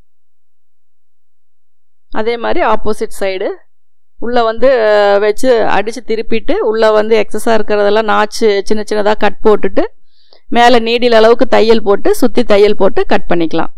அதே மாதிரி ஆப்போசிட் சைடு உள்ளே வந்து அஹ், வச்சு அடித்து திருப்பிட்டு உள்ளே வந்து எக்ஸஸாக இருக்கிறதெல்லாம் நாச்சு சின்ன சின்னதாக கட் போட்டுட்டு மேலே நீடில் அளவுக்கு தையல் போட்டு சுற்றி தையல் போட்டு கட் பண்ணிக்கலாம்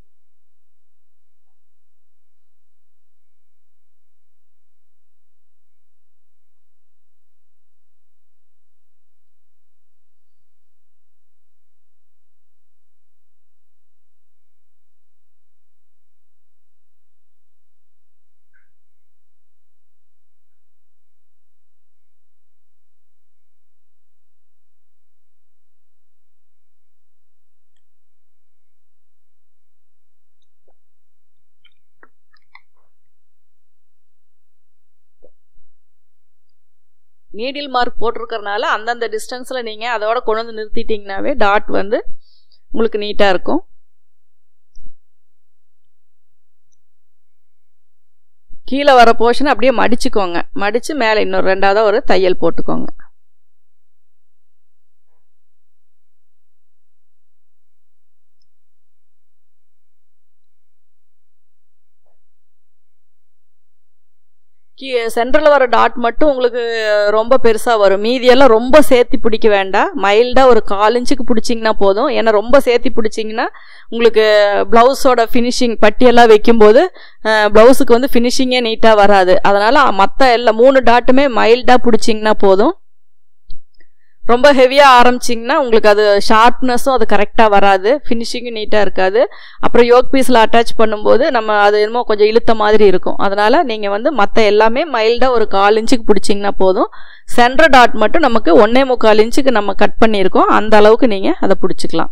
நீடில் மார்க் போட்டிருக்கறனால அந்தந்த டிஸ்டன்ஸில் நீங்கள் அதோட கொண்டு வந்து நிறுத்திட்டிங்கனாவே டாட் வந்து உங்களுக்கு நீட்டாக இருக்கும் கீழே வர போர்ஷனை அப்படியே மடிச்சுக்கோங்க மடித்து மேலே இன்னொரு ரெண்டாவதாக ஒரு தையல் போட்டுக்கோங்க கீ சென்டரில் வர டாட் மட்டும் உங்களுக்கு ரொம்ப பெருசாக வரும் மீதியெல்லாம் ரொம்ப சேர்த்தி பிடிக்க வேண்டாம் மைல்டாக ஒரு கால் இன்ச்சுக்கு பிடிச்சிங்கன்னா போதும் ஏன்னா ரொம்ப சேர்த்தி பிடிச்சிங்கன்னா உங்களுக்கு ப்ளவுஸோட ஃபினிஷிங் பட்டியெல்லாம் வைக்கும்போது ப்ளவுஸுக்கு வந்து ஃபினிஷிங்கே நீட்டாக வராது அதனால் மற்ற எல்லா மூணு டாட்டுமே மைல்டாக பிடிச்சிங்கன்னா போதும் ரொம்ப ஹெவியாக ஆரம்பிச்சிங்கன்னா உங்களுக்கு அது ஷார்ப்னஸும் அது கரெக்டாக வராது ஃபினிஷிங்கும் நீட்டாக இருக்காது அப்புறம் யோக் பீஸில் அட்டாச் பண்ணும்போது நம்ம அது என்னமோ கொஞ்சம் இழுத்த மாதிரி இருக்கும் அதனால் நீங்கள் வந்து மற்ற எல்லாமே மைல்டாக ஒரு கால் இன்ச்சுக்கு பிடிச்சிங்கன்னா போதும் சென்டர் டாட் மட்டும் நமக்கு ஒன்றே முக்கால் இன்ச்சுக்கு நம்ம கட் பண்ணியிருக்கோம் அந்த அளவுக்கு நீங்கள் அதை பிடிச்சிக்கலாம்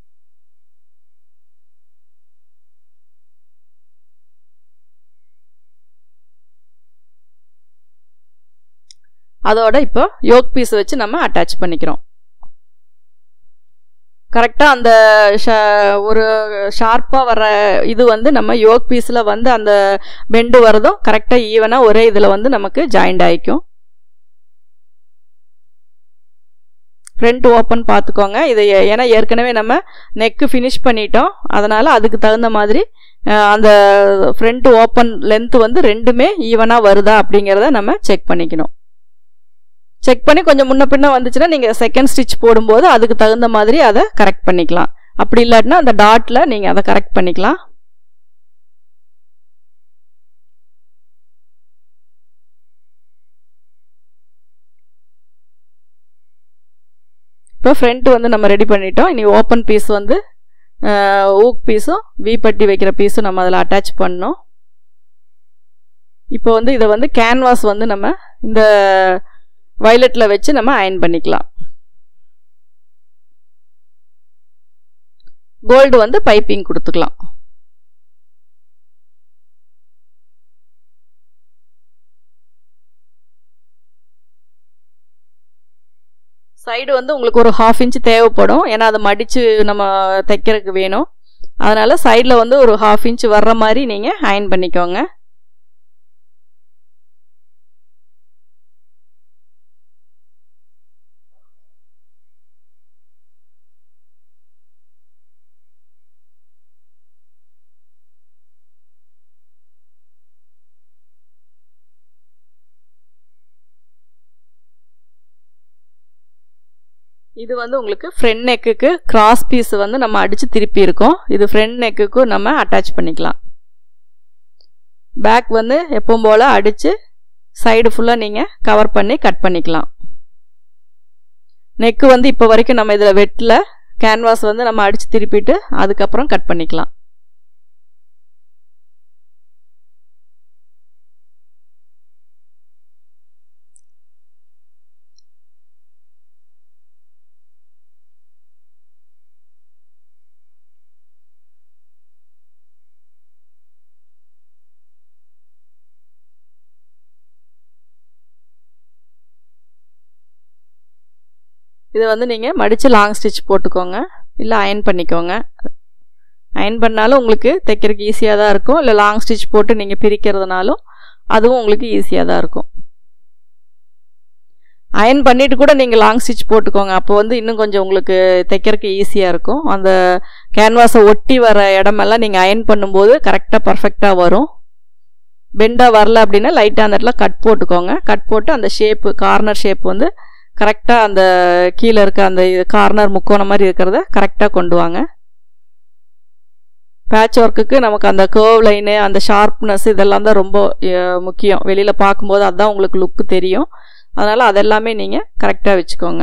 அதோட இப்போ யோக் பீஸ் வச்சு நம்ம அட்டாச் பண்ணிக்கிறோம் கரெக்டாக அந்த ஒரு ஷார்ப்பாக வர இது வந்து நம்ம யோக் பீஸில் வந்து அந்த பெண்டு வரதும் கரெக்டாக ஈவனாக ஒரே இதில் வந்து நமக்கு ஜாயிண்ட் ஆகிக்கும் ஃப்ரண்ட் ஓப்பன் பார்த்துக்கோங்க இது ஏன்னா ஏற்கனவே நம்ம நெக்கு ஃபினிஷ் பண்ணிட்டோம் அதனால் அதுக்கு தகுந்த மாதிரி அந்த ஃப்ரண்ட் ஓப்பன் லென்த்து வந்து ரெண்டுமே ஈவனாக வருதா அப்படிங்கிறத நம்ம செக் பண்ணிக்கணும் செக் பண்ணி கொஞ்சம் முன்ன பின்ன வந்துச்சுன்னா நீங்கள் செகண்ட் ஸ்டிச் போடும்போது அதுக்கு தகுந்த மாதிரி அதை கரெக்ட் பண்ணிக்கலாம் அப்படி இல்லாட்டினா அந்த டாட்டில் நீங்கள் அதை கரெக்ட் பண்ணிக்கலாம் இப்போ ஃப்ரண்ட் வந்து நம்ம ரெடி பண்ணிட்டோம் இனி ஓப்பன் பீஸ் வந்து ஊக் பீஸும் வி பட்டி வைக்கிற பீஸும் நம்ம அதில் அட்டாச் பண்ணோம் இப்போ வந்து இதை வந்து கேன்வாஸ் வந்து நம்ம இந்த வயலட்டில் வச்சு நம்ம அயன் பண்ணிக்கலாம் கோல்டு வந்து பைப்பிங் கொடுத்துக்கலாம் சைடு வந்து உங்களுக்கு ஒரு ஹாஃப் இன்ச் தேவைப்படும் ஏன்னா அதை மடித்து நம்ம தைக்கிறதுக்கு வேணும் அதனால் சைடில் வந்து ஒரு ஹாஃப் இன்ச் வர்ற மாதிரி நீங்கள் அயன் பண்ணிக்கோங்க இது வந்து உங்களுக்கு ஃப்ரண்ட் நெக்குக்கு கிராஸ் பீஸ் வந்து நம்ம அடித்து திருப்பி இருக்கோம் இது ஃப்ரண்ட் நெக்குக்கும் நம்ம அட்டாச் பண்ணிக்கலாம் பேக் வந்து எப்பவும் போல் அடித்து சைடு ஃபுல்லாக நீங்கள் கவர் பண்ணி கட் பண்ணிக்கலாம் நெக்கு வந்து இப்போ வரைக்கும் நம்ம இதில் வெட்டில் கேன்வாஸ் வந்து நம்ம அடித்து திருப்பிட்டு அதுக்கப்புறம் கட் பண்ணிக்கலாம் இதை வந்து நீங்கள் மடித்து லாங் ஸ்டிச் போட்டுக்கோங்க இல்லை அயன் பண்ணிக்கோங்க அயன் பண்ணாலும் உங்களுக்கு தைக்கிறதுக்கு ஈஸியாக தான் இருக்கும் இல்லை லாங் ஸ்டிச் போட்டு நீங்கள் பிரிக்கிறதுனாலும் அதுவும் உங்களுக்கு ஈஸியாக தான் இருக்கும் அயன் பண்ணிவிட்டு கூட நீங்கள் லாங் ஸ்டிச் போட்டுக்கோங்க அப்போ வந்து இன்னும் கொஞ்சம் உங்களுக்கு தைக்கிறதுக்கு ஈஸியாக இருக்கும் அந்த கேன்வாஸை ஒட்டி வர இடமெல்லாம் நீங்கள் அயன் பண்ணும்போது கரெக்டாக பர்ஃபெக்டாக வரும் பெண்டாக வரல அப்படின்னா லைட்டாக அந்த இடத்துல கட் போட்டுக்கோங்க கட் போட்டு அந்த ஷேப்பு கார்னர் ஷேப் வந்து கரெக்டாக அந்த கீழே இருக்க அந்த கார்னர் முக்கோணம் மாதிரி இருக்கிறத கரெக்டாக கொண்டு வாங்க பேட்ச் ஒர்க்குக்கு நமக்கு அந்த கேர்வ் லைனு அந்த ஷார்ப்னஸ் இதெல்லாம் தான் ரொம்ப முக்கியம் வெளியில் பார்க்கும்போது அதுதான் உங்களுக்கு லுக்கு தெரியும் அதனால் அதெல்லாமே நீங்கள் கரெக்டாக வச்சுக்கோங்க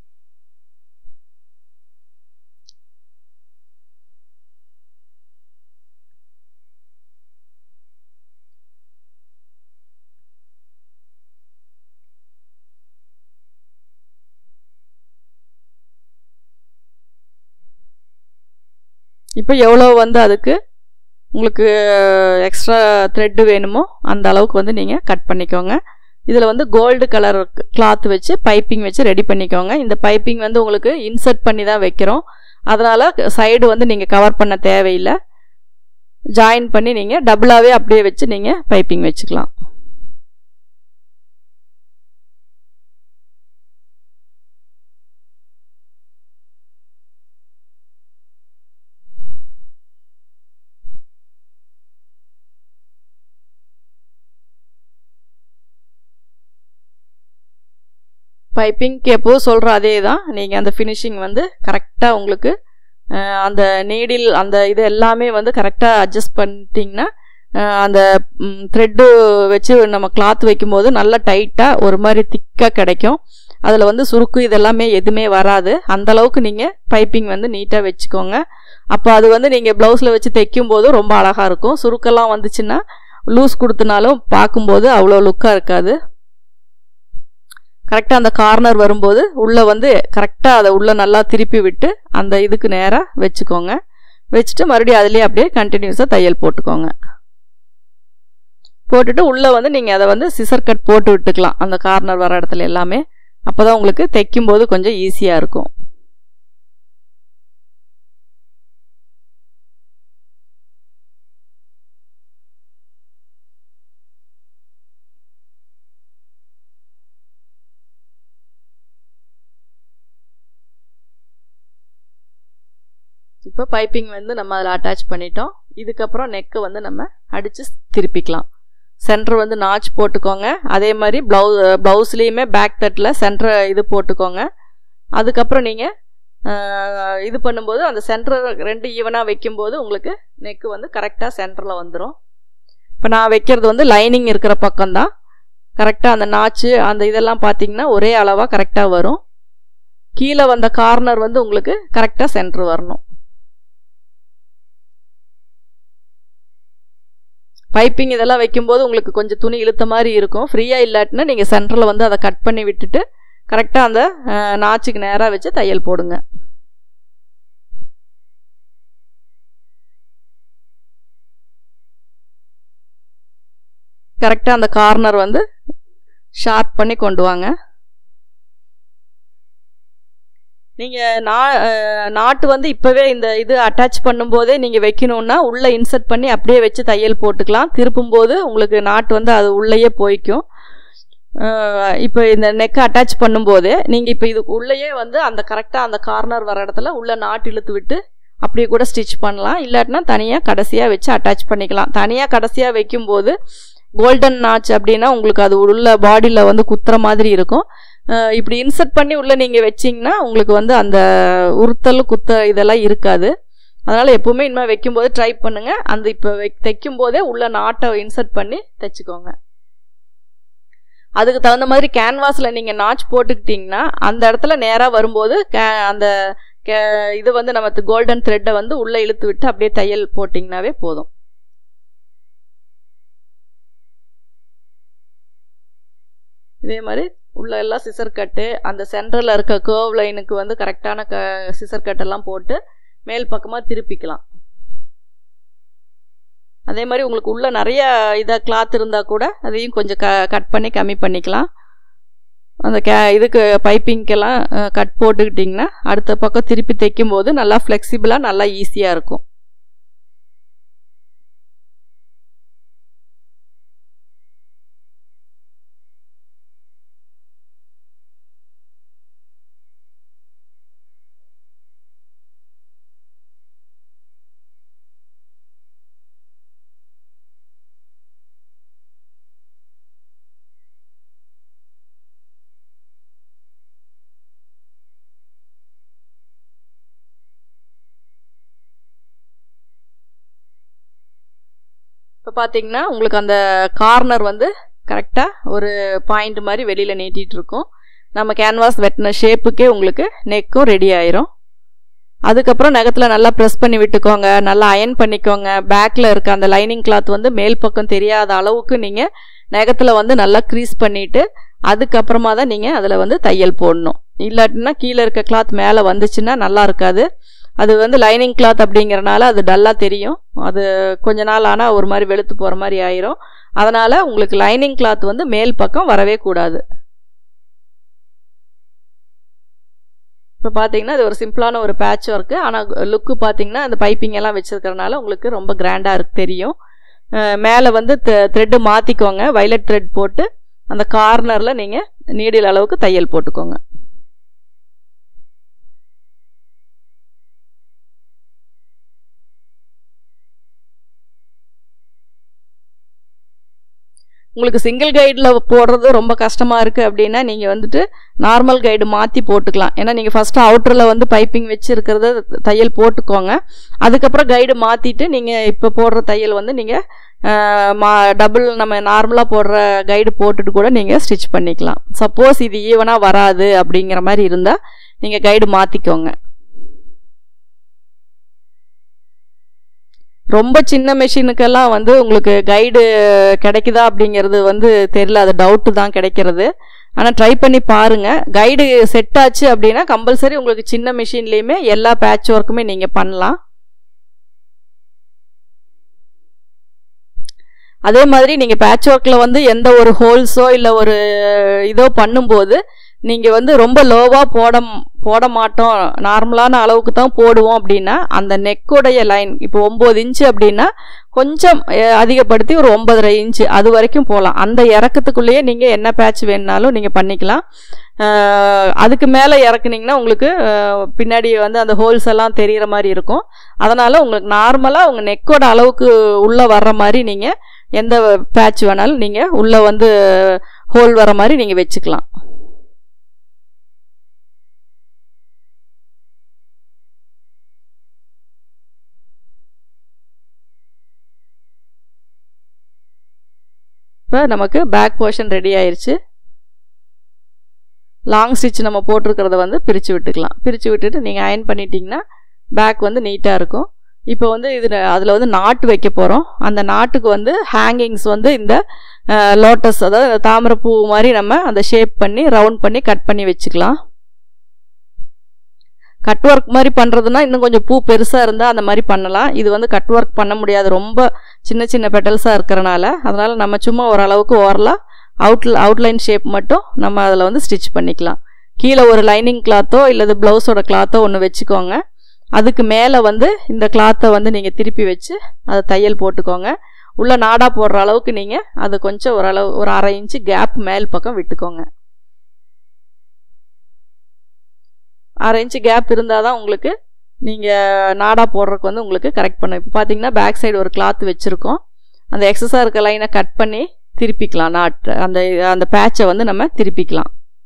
இப்போ எவ்வளோ வந்து அதுக்கு உங்களுக்கு எக்ஸ்ட்ரா த்ரெட்டு வேணுமோ அந்த அளவுக்கு வந்து நீங்கள் கட் பண்ணிக்கோங்க இதில் வந்து கோல்டு கலர் கிளாத் வச்சு பைப்பிங் வச்சு ரெடி பண்ணிக்கோங்க இந்த பைப்பிங் வந்து உங்களுக்கு இன்சர்ட் பண்ணி தான் வைக்கிறோம் அதனால் சைடு வந்து நீங்கள் கவர் பண்ண தேவையில்லை ஜாயின் பண்ணி நீங்கள் டபுளாகவே அப்படியே வச்சு நீங்கள் பைப்பிங் வச்சுக்கலாம் பைப்பிங்க்கு எப்போதும் சொல்கிற அதே தான் நீங்கள் அந்த ஃபினிஷிங் வந்து கரெக்டாக உங்களுக்கு அஹ், அந்த நீடில் அந்த இது எல்லாமே வந்து கரெக்டாக அட்ஜஸ்ட் பண்ணிட்டீங்கன்னா அஹ், அந்த த்ரெட்டு வச்சு நம்ம கிளாத் வைக்கும்போது நல்லா டைட்டாக ஒரு மாதிரி திக்காக கிடைக்கும் அதில் வந்து சுருக்கு இதெல்லாமே எதுவுமே வராது அந்த அளவுக்கு நீங்கள் பைப்பிங் வந்து நீட்டாக வச்சுக்கோங்க அப்போ அது வந்து நீங்கள் ப்ளவுஸில் வச்சு தைக்கும் போது ரொம்ப அழகாக இருக்கும் சுருக்கெல்லாம் வந்துச்சுன்னா லூஸ் கொடுத்தனாலும் பார்க்கும்போது அவ்வளோ லுக்காக இருக்காது கரெக்டாக அந்த கார்னர் வரும்போது உள்ளே வந்து கரெக்டாக அதை உள்ளே நல்லா திருப்பி விட்டு அந்த இதுக்கு நேராக வச்சுக்கோங்க வச்சுட்டு மறுபடியும் அதுலேயே அப்படியே கண்டினியூஸாக தையல் போட்டுக்கோங்க போட்டுட்டு உள்ளே வந்து நீங்கள் அதை வந்து சிசர் கட் போட்டு விட்டுக்கலாம் அந்த கார்னர் வர இடத்துல எல்லாமே அப்போ தான் உங்களுக்கு தைக்கும்போது கொஞ்சம் ஈஸியாக இருக்கும் இப்போ பைப்பிங் வந்து நம்ம அதில் அட்டாச் பண்ணிட்டோம் இதுக்கப்புறம் நெக்கை வந்து நம்ம அடித்து திருப்பிக்கலாம் சென்டர் வந்து நாச் போட்டுக்கோங்க அதே மாதிரி ப்ளவு ப்ளவுஸ்லேயுமே பேக் தட்டில் சென்டர் இது போட்டுக்கோங்க அதுக்கப்புறம் நீங்கள் இது பண்ணும்போது அந்த சென்டர் ரெண்டு ஈவனாக வைக்கும்போது உங்களுக்கு நெக்கு வந்து கரெக்டாக சென்டரில் வந்துடும் இப்போ நான் வைக்கிறது வந்து லைனிங் இருக்கிற பக்கம்தான் கரெக்டாக அந்த நாச்சு அந்த இதெல்லாம் பார்த்தீங்கன்னா ஒரே அளவாக கரெக்டாக வரும் கீழே வந்த கார்னர் வந்து உங்களுக்கு கரெக்டாக சென்டர் வரணும் பைப்பிங் இதெல்லாம் வைக்கும்போது உங்களுக்கு கொஞ்சம் துணி இழுத்த மாதிரி இருக்கும் ஃப்ரீயாக இல்லாட்டினா நீங்கள் சென்டரில் வந்து அதை கட் பண்ணி விட்டுட்டு கரெக்டாக அந்த அஹ், நாச்சுக்கு நேராக வச்சு தையல் போடுங்க கரெக்டாக அந்த கார்னர் வந்து ஷார்ப் பண்ணி கொண்டு வாங்க நீங்கள் நா அஹ், நாட்டு வந்து இப்போவே இந்த இது அட்டாச் பண்ணும்போதே நீங்கள் வைக்கணுன்னா உள்ளே இன்சர்ட் பண்ணி அப்படியே வச்சு தையல் போட்டுக்கலாம் திருப்பும்போது உங்களுக்கு நாட்டு வந்து அது உள்ளேயே போய்க்கும் அஹ், இப்போ இந்த நெக்கை அட்டாச் பண்ணும்போதே நீங்கள் இப்போ இதுக்கு உள்ளேயே வந்து அந்த கரெக்டாக அந்த கார்னர் வர இடத்துல உள்ள நாட்டு இழுத்து விட்டு அப்படியே கூட ஸ்டிச் பண்ணலாம் இல்லாட்டினா தனியாக கடைசியாக வச்சு அட்டாச் பண்ணிக்கலாம் தனியாக கடைசியாக வைக்கும்போது கோல்டன் நாச் அப்படின்னா உங்களுக்கு அது உள்ள பாடியில் வந்து குத்துற மாதிரி இருக்கும் அஹ் இப்படி இன்சர்ட் பண்ணி உள்ளே நீங்கள் வச்சிங்கன்னா உங்களுக்கு வந்து அந்த உறுத்தல் குத்த இதெல்லாம் இருக்காது அதனால் எப்போவுமே இனிமேல் வைக்கும்போது ட்ரை பண்ணுங்கள் அந்த இப்போ வை தைக்கும் போதே உள்ள நாட்டை இன்சர்ட் பண்ணி தைச்சிக்கோங்க அதுக்கு தகுந்த மாதிரி கேன்வாஸில் நீங்கள் நாச் போட்டுக்கிட்டிங்கன்னா அந்த இடத்துல நேராக வரும்போது கே அந்த கே இது வந்து நம்ம கோல்டன் த்ரெட்டை வந்து உள்ளே இழுத்து விட்டு அப்படியே தையல் போட்டிங்கனாவே போதும் இதே மாதிரி உள்ள எல்லாம் சிசர் கட்டு அந்த சென்டரில் இருக்க கேர்வ் லைனுக்கு வந்து கரெக்டான க சிசர் கட்டெல்லாம் போட்டு மேல் பக்கமாக திருப்பிக்கலாம் அதே மாதிரி உங்களுக்கு உள்ள நிறைய இதாக கிளாத் இருந்தால் கூட அதையும் கொஞ்சம் க கட் பண்ணி கம்மி பண்ணிக்கலாம் அந்த கே இதுக்கு பைப்பிங்க்கெல்லாம் கட் போட்டுக்கிட்டிங்கன்னா அடுத்த பக்கம் திருப்பி தைக்கும் போது நல்லா ஃப்ளெக்சிபிளாக நல்லா ஈஸியாக இருக்கும் இப்போ பார்த்தீங்கன்னா உங்களுக்கு அந்த கார்னர் வந்து கரெக்டாக ஒரு பாயிண்ட் மாதிரி வெளியில் நீட்டிகிட்டு இருக்கும் நம்ம கேன்வாஸ் வெட்டின ஷேப்புக்கே உங்களுக்கு நெக்கும் ரெடி ஆயிரும் அதுக்கப்புறம் நகத்தில் நல்லா ப்ரெஸ் பண்ணி விட்டுக்கோங்க நல்லா அயன் பண்ணிக்கோங்க பேக்கில் இருக்க அந்த லைனிங் கிளாத் வந்து மேல் பக்கம் தெரியாத அளவுக்கு நீங்கள் நகத்தில் வந்து நல்லா க்ரீஸ் பண்ணிவிட்டு அதுக்கப்புறமா தான் நீங்கள் அதில் வந்து தையல் போடணும் இல்லாட்டினா கீழே இருக்க கிளாத் மேலே வந்துச்சுன்னா நல்லா இருக்காது அது வந்து லைனிங் கிளாத் அப்படிங்கிறனால அது டல்லாக தெரியும் அது கொஞ்ச நாள் ஆனால் ஒரு மாதிரி வெளுத்து போகிற மாதிரி ஆயிரும் அதனால் உங்களுக்கு லைனிங் கிளாத் வந்து மேல் பக்கம் வரவே கூடாது இப்போ பார்த்தீங்கன்னா இது ஒரு சிம்பிளான ஒரு பேட்ச் ஒர்க்கு ஆனால் லுக்கு பார்த்தீங்கன்னா அந்த பைப்பிங் எல்லாம் வச்சிருக்கறனால உங்களுக்கு ரொம்ப கிராண்டாக இருக்கு தெரியும் மேலே வந்து த்ரெட்டு மாற்றிக்கோங்க வைலட் த்ரெட் போட்டு அந்த கார்னரில் நீங்கள் நீடில் அளவுக்கு தையல் போட்டுக்கோங்க உங்களுக்கு சிங்கிள் கைடில் போடுறது ரொம்ப கஷ்டமாக இருக்குது அப்படின்னா நீங்கள் வந்துட்டு நார்மல் கைடு மாற்றி போட்டுக்கலாம் ஏன்னா நீங்கள் ஃபஸ்ட்டு அவுட்டரில் வந்து பைப்பிங் வச்சு இருக்கிறத தையல் போட்டுக்கோங்க அதுக்கப்புறம் கைடு மாற்றிட்டு நீங்கள் இப்போ போடுற தையல் வந்து நீங்கள் மா டபுள் நம்ம நார்மலாக போடுற கைடு போட்டுட்டு கூட நீங்கள் ஸ்டிச் பண்ணிக்கலாம் சப்போஸ் இது ஈவனாக வராது அப்படிங்கிற மாதிரி இருந்தால் நீங்கள் கைடு மாற்றிக்கோங்க ரொம்ப சின்ன மெஷினுக்கெல்லாம் வந்து உங்களுக்கு கைடு கிடைக்குதா அப்படிங்கிறது வந்து தெரியல அது டவுட்டு தான் கிடைக்கிறது ஆனால் ட்ரை பண்ணி பாருங்கள் கைடு செட் ஆச்சு அப்படின்னா கம்பல்சரி உங்களுக்கு சின்ன மிஷின்லேயுமே எல்லா பேட்ச் ஒர்க்குமே நீங்கள் பண்ணலாம் அதே மாதிரி நீங்கள் பேட்ச் ஒர்க்கில் வந்து எந்த ஒரு ஹோல்ஸோ இல்லை ஒரு இதோ பண்ணும்போது நீங்கள் வந்து ரொம்ப லோவாக போட போட மாட்டோம் நார்மலான அளவுக்கு தான் போடுவோம் அப்படின்னா அந்த நெக்குடைய லைன் இப்போ ஒம்பது இன்ச்சு அப்படின்னா கொஞ்சம் அதிகப்படுத்தி ஒரு ஒன்பதரை இன்ச்சு அது வரைக்கும் போகலாம் அந்த இறக்கத்துக்குள்ளேயே நீங்கள் என்ன பேட்ச் வேணுனாலும் நீங்கள் பண்ணிக்கலாம் அதுக்கு மேலே இறக்குனீங்கன்னா உங்களுக்கு பின்னாடி வந்து அந்த ஹோல்ஸ் எல்லாம் தெரிகிற மாதிரி இருக்கும் அதனால் உங்களுக்கு நார்மலாக உங்கள் நெக்கோட அளவுக்கு உள்ளே வர்ற மாதிரி நீங்கள் எந்த பேட்ச் வேணாலும் நீங்கள் உள்ளே வந்து ஹோல் வர மாதிரி நீங்கள் வச்சுக்கலாம் இப்போ நமக்கு பேக் போர்ஷன் ரெடி ஆயிடுச்சு லாங் ஸ்டிச் நம்ம போட்டிருக்கிறத வந்து பிரித்து விட்டுக்கலாம் பிரித்து விட்டுட்டு நீங்கள் அயன் பண்ணிட்டீங்கன்னா பேக் வந்து நீட்டாக இருக்கும் இப்போ வந்து இது அதில் வந்து நாட்டு வைக்க போகிறோம் அந்த நாட்டுக்கு வந்து ஹேங்கிங்ஸ் வந்து இந்த லோட்டஸ் அதாவது தாமரைப்பூ மாதிரி நம்ம அந்த ஷேப் பண்ணி ரவுண்ட் பண்ணி கட் பண்ணி வச்சுக்கலாம் கட் ஒர்க் மாதிரி பண்ணுறதுனா இன்னும் கொஞ்சம் பூ பெருசாக இருந்தால் அந்த மாதிரி பண்ணலாம் இது வந்து கட் ஒர்க் பண்ண முடியாது ரொம்ப சின்ன சின்ன பெட்டல்ஸாக இருக்கிறனால அதனால் நம்ம சும்மா ஓரளவுக்கு ஓரலாக அவுட் அவுட்லைன் ஷேப் மட்டும் நம்ம அதில் வந்து ஸ்டிச் பண்ணிக்கலாம் கீழே ஒரு லைனிங் கிளாத்தோ இல்லது ப்ளவுஸோட கிளாத்தோ ஒன்று வச்சுக்கோங்க அதுக்கு மேலே வந்து இந்த கிளாத்தை வந்து நீங்கள் திருப்பி வச்சு அதை தையல் போட்டுக்கோங்க உள்ள நாடா போடுற அளவுக்கு நீங்கள் அது கொஞ்சம் ஓரளவு ஒரு அரை இன்ச்சு கேப் மேல் பக்கம் விட்டுக்கோங்க அரை இன்ச்சு கேப் இருந்தால் தான் உங்களுக்கு நீங்கள் நாடா போடுறதுக்கு வந்து உங்களுக்கு கரெக்ட் பண்ணும் இப்போ பார்த்தீங்கன்னா பேக் சைடு ஒரு கிளாத் வச்சுருக்கோம் அந்த எக்ஸஸாக இருக்க லைனை கட் பண்ணி திருப்பிக்கலாம் நாட் அந்த அந்த பேட்சை வந்து நம்ம திருப்பிக்கலாம்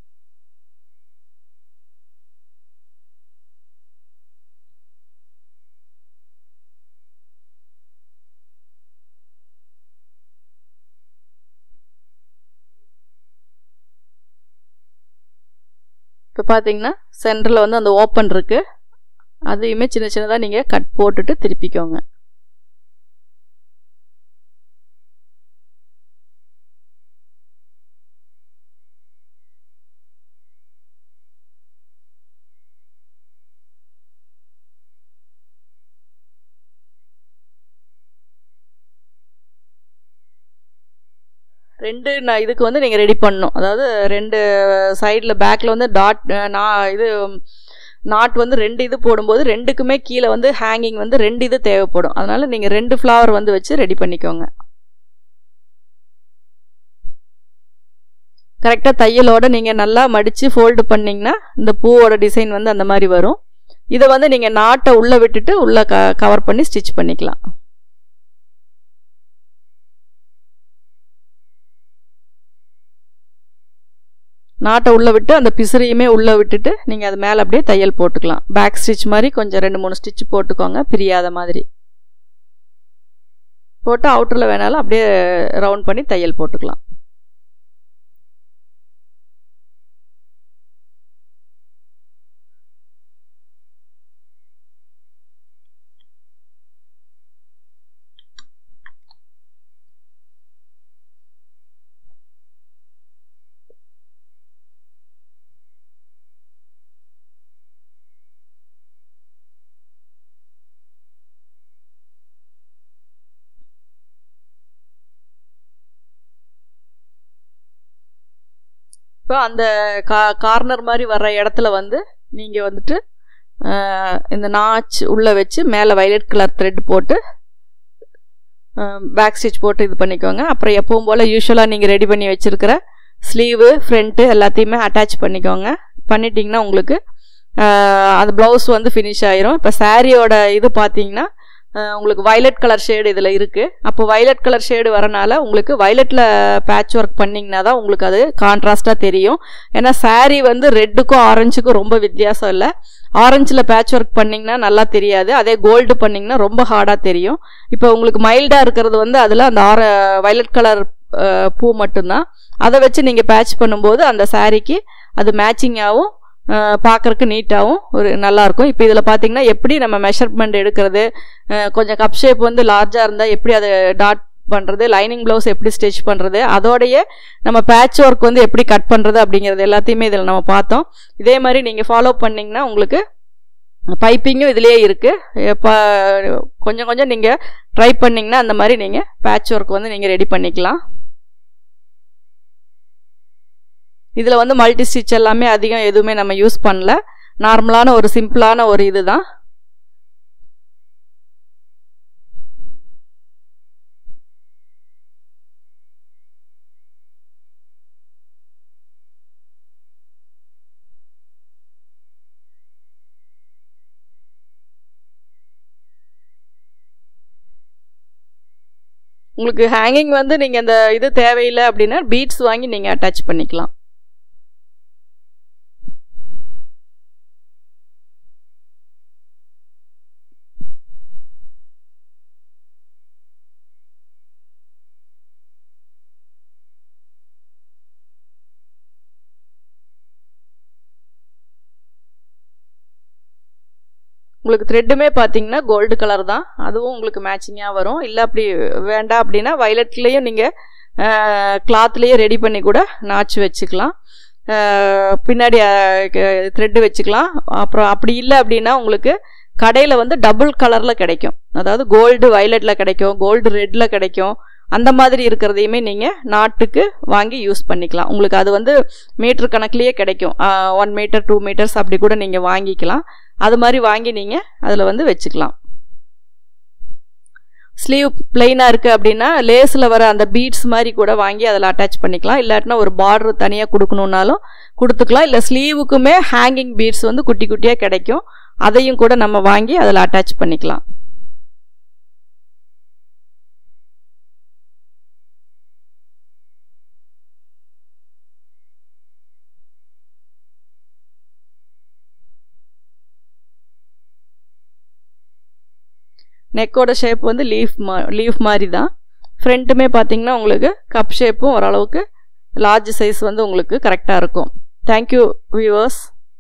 இப்போ பார்த்தீங்கன்னா சென்டரில் வந்து அந்த ஓப்பன் இருக்குது அதையுமே சின்ன சின்னதாக நீங்கள் கட் போட்டுட்டு திருப்பிக்கோங்க ரெண்டு நான் இதுக்கு வந்து நீங்கள் ரெடி பண்ணணும் அதாவது ரெண்டு சைடில் பேக்கில் வந்து டாட் நான் இது நாட் வந்து ரெண்டு இது போடும்போது ரெண்டுக்குமே கீழே வந்து ஹேங்கிங் வந்து ரெண்டு இது தேவைப்படும் அதனால் நீங்கள் ரெண்டு ஃப்ளவர் வந்து வச்சு ரெடி பண்ணிக்கோங்க கரெக்டாக தையலோடு நீங்கள் நல்லா மடித்து ஃபோல்டு பண்ணிங்கன்னா இந்த பூவோட டிசைன் வந்து அந்த மாதிரி வரும் இதை வந்து நீங்கள் நாட்டை உள்ளே விட்டுட்டு உள்ளே க கவர் பண்ணி ஸ்டிச் பண்ணிக்கலாம் நாட்டை உள்ளே விட்டு அந்த பிசுறையுமே உள்ளே விட்டுட்டு நீங்கள் அது மேலே அப்படியே தையல் போட்டுக்கலாம் பேக் ஸ்டிச் மாதிரி கொஞ்சம் ரெண்டு மூணு ஸ்டிச் போட்டுக்கோங்க பிரியாத மாதிரி போட்டு அவுட்டரில் வேணாலும் அப்படியே ரவுண்ட் பண்ணி தையல் போட்டுக்கலாம் இப்போ அந்த கா கார்னர் மாதிரி வர்ற இடத்துல வந்து நீங்கள் வந்துட்டு இந்த நாச் உள்ளே வச்சு மேலே வைலட் கலர் த்ரெட் போட்டு பேக் ஸ்டிச் போட்டு இது பண்ணிக்கோங்க அப்புறம் எப்பவும் போல் யூஸ்வலாக நீங்கள் ரெடி பண்ணி வச்சுருக்கிற ஸ்லீவு ஃப்ரண்ட்டு எல்லாத்தையுமே அட்டாச் பண்ணிக்கோங்க பண்ணிட்டீங்கன்னா உங்களுக்கு அந்த ப்ளவுஸ் வந்து ஃபினிஷ் ஆயிரும் இப்போ சாரியோட இது பார்த்தீங்கன்னா அஹ், உங்களுக்கு வயலட் கலர் ஷேடு இதில் இருக்குது அப்போ வயலட் கலர் ஷேடு வரனால உங்களுக்கு வயலட்டில் பேட்ச் ஒர்க் பண்ணிங்கன்னா தான் உங்களுக்கு அது கான்ட்ராஸ்ட்டாக தெரியும் ஏன்னா saree வந்து ரெட்டுக்கும் ஆரஞ்சுக்கும் ரொம்ப வித்தியாசம் இல்லை ஆரஞ்சில் பேட்ச் ஒர்க் பண்ணிங்கன்னா நல்லா தெரியாது அதே கோல்டு பண்ணிங்கன்னா ரொம்ப ஹார்டாக தெரியும் இப்போ உங்களுக்கு மைல்டாக இருக்கிறது வந்து அதில் அந்த ஆர வயலட் கலர் பூ மட்டும்தான் அதை வச்சு நீங்கள் பேட்ச் பண்ணும்போது அந்த சாரீக்கு அது மேட்சிங்காகவும் பார்க்குறக்கு நீட்டாகவும் ஒரு நல்லாயிருக்கும் இப்போ இதில் பார்த்தீங்கன்னா எப்படி நம்ம மெஷர்மெண்ட் எடுக்கிறது அஹ், கொஞ்சம் கப் ஷேப் வந்து லார்ஜாக இருந்தால் எப்படி அதை டாட் பண்ணுறது லைனிங் ப்ளவுஸ் எப்படி ஸ்டிச் பண்ணுறது அதோடைய நம்ம பேட்ச் ஒர்க் வந்து எப்படி கட் பண்ணுறது அப்படிங்கிறது எல்லாத்தையுமே இதில் நம்ம பார்த்தோம் இதே மாதிரி நீங்கள் ஃபாலோ பண்ணிங்கன்னா உங்களுக்கு பைப்பிங்கும் இதுலேயே இருக்குது இப்போ கொஞ்சம் கொஞ்சம் நீங்கள் ட்ரை பண்ணிங்கன்னா அந்த மாதிரி நீங்கள் பேட்ச் ஒர்க் வந்து நீங்கள் ரெடி பண்ணிக்கலாம் இதில் வந்து மல்டி ஸ்டிச் எல்லாமே அதிகம் எதுவுமே நம்ம யூஸ் பண்ணல நார்மலான ஒரு சிம்பிளான ஒரு இது தான் உங்களுக்கு ஹேங்கிங் வந்து நீங்கள் இந்த இது தேவையில்லை அப்படின்னா பீட்ஸ் வாங்கி நீங்கள் அட்டாச் பண்ணிக்கலாம் உங்களுக்கு த்ரெட்டுமே பார்த்தீங்கன்னா கோல்டு கலர் தான் அதுவும் உங்களுக்கு மேட்சிங்காக வரும் இல்லை அப்படி வேண்டாம் அப்படின்னா வயலட்லேயும் நீங்கள் கிளாத்லேயே ரெடி பண்ணி கூட நாச்சு வச்சுக்கலாம் அஹ், பின்னாடி த்ரெட்டு வச்சுக்கலாம் அப்புறம் அப்படி இல்லை அப்படின்னா உங்களுக்கு கடையில் வந்து டபுள் கலரில் கிடைக்கும் அதாவது கோல்டு வயலட்டில் கிடைக்கும் கோல்டு ரெட்டில் கிடைக்கும் அந்த மாதிரி இருக்கிறதையுமே நீங்கள் நாட்டுக்கு வாங்கி யூஸ் பண்ணிக்கலாம் உங்களுக்கு அது வந்து மீட்டர் கணக்குலேயே கிடைக்கும் ஒன் மீட்டர் டூ மீட்டர்ஸ் அப்படி கூட நீங்கள் வாங்கிக்கலாம் அது மாதிரி வாங்கி நீங்கள் அதில் வந்து வச்சுக்கலாம் ஸ்லீவ் பிளெயினாக இருக்குது அப்படின்னா லேஸில் வர அந்த பீட்ஸ் மாதிரி கூட வாங்கி அதில் அட்டாச் பண்ணிக்கலாம் இல்லாட்டினா ஒரு பார்டர் தனியாக கொடுக்கணுன்னாலும் கொடுத்துக்கலாம் இல்லை ஸ்லீவுக்குமே ஹேங்கிங் பீட்ஸ் வந்து குட்டி குட்டியாக கிடைக்கும் அதையும் கூட நம்ம வாங்கி அதில் அட்டாச் பண்ணிக்கலாம் நெக்கோட ஷேப் வந்து லீஃப் மா லீஃப் மாதிரி தான் ஃப்ரண்ட்டுமே பார்த்தீங்கன்னா உங்களுக்கு கப் ஷேப்பும் ஓரளவுக்கு லார்ஜ் சைஸ் வந்து உங்களுக்கு கரெக்டாக இருக்கும் தேங்க்யூ வியூவர்ஸ்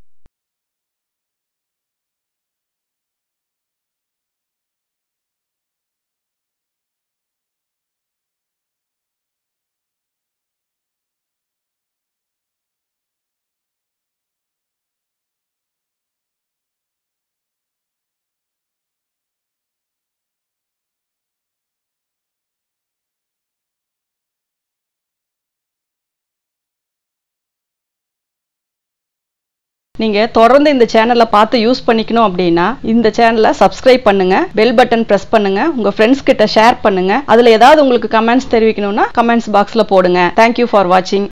நீங்கள் தொடர்ந்து இந்த சேனலை பார்த்து யூஸ் பண்ணிக்கணும் அப்படின்னா இந்த சேனலை சப்ஸ்கிரைப் பண்ணுங்க பெல் பட்டன் ப்ரெஸ் பண்ணுங்க உங்க ஃப்ரெண்ட்ஸ் கிட்ட ஷேர் பண்ணுங்க அதில் ஏதாவது உங்களுக்கு கமெண்ட்ஸ் தெரிவிக்கணும்னா கமெண்ட்ஸ் பாக்ஸில் போடுங்க தேங்க்யூ ஃபார் வாட்சிங்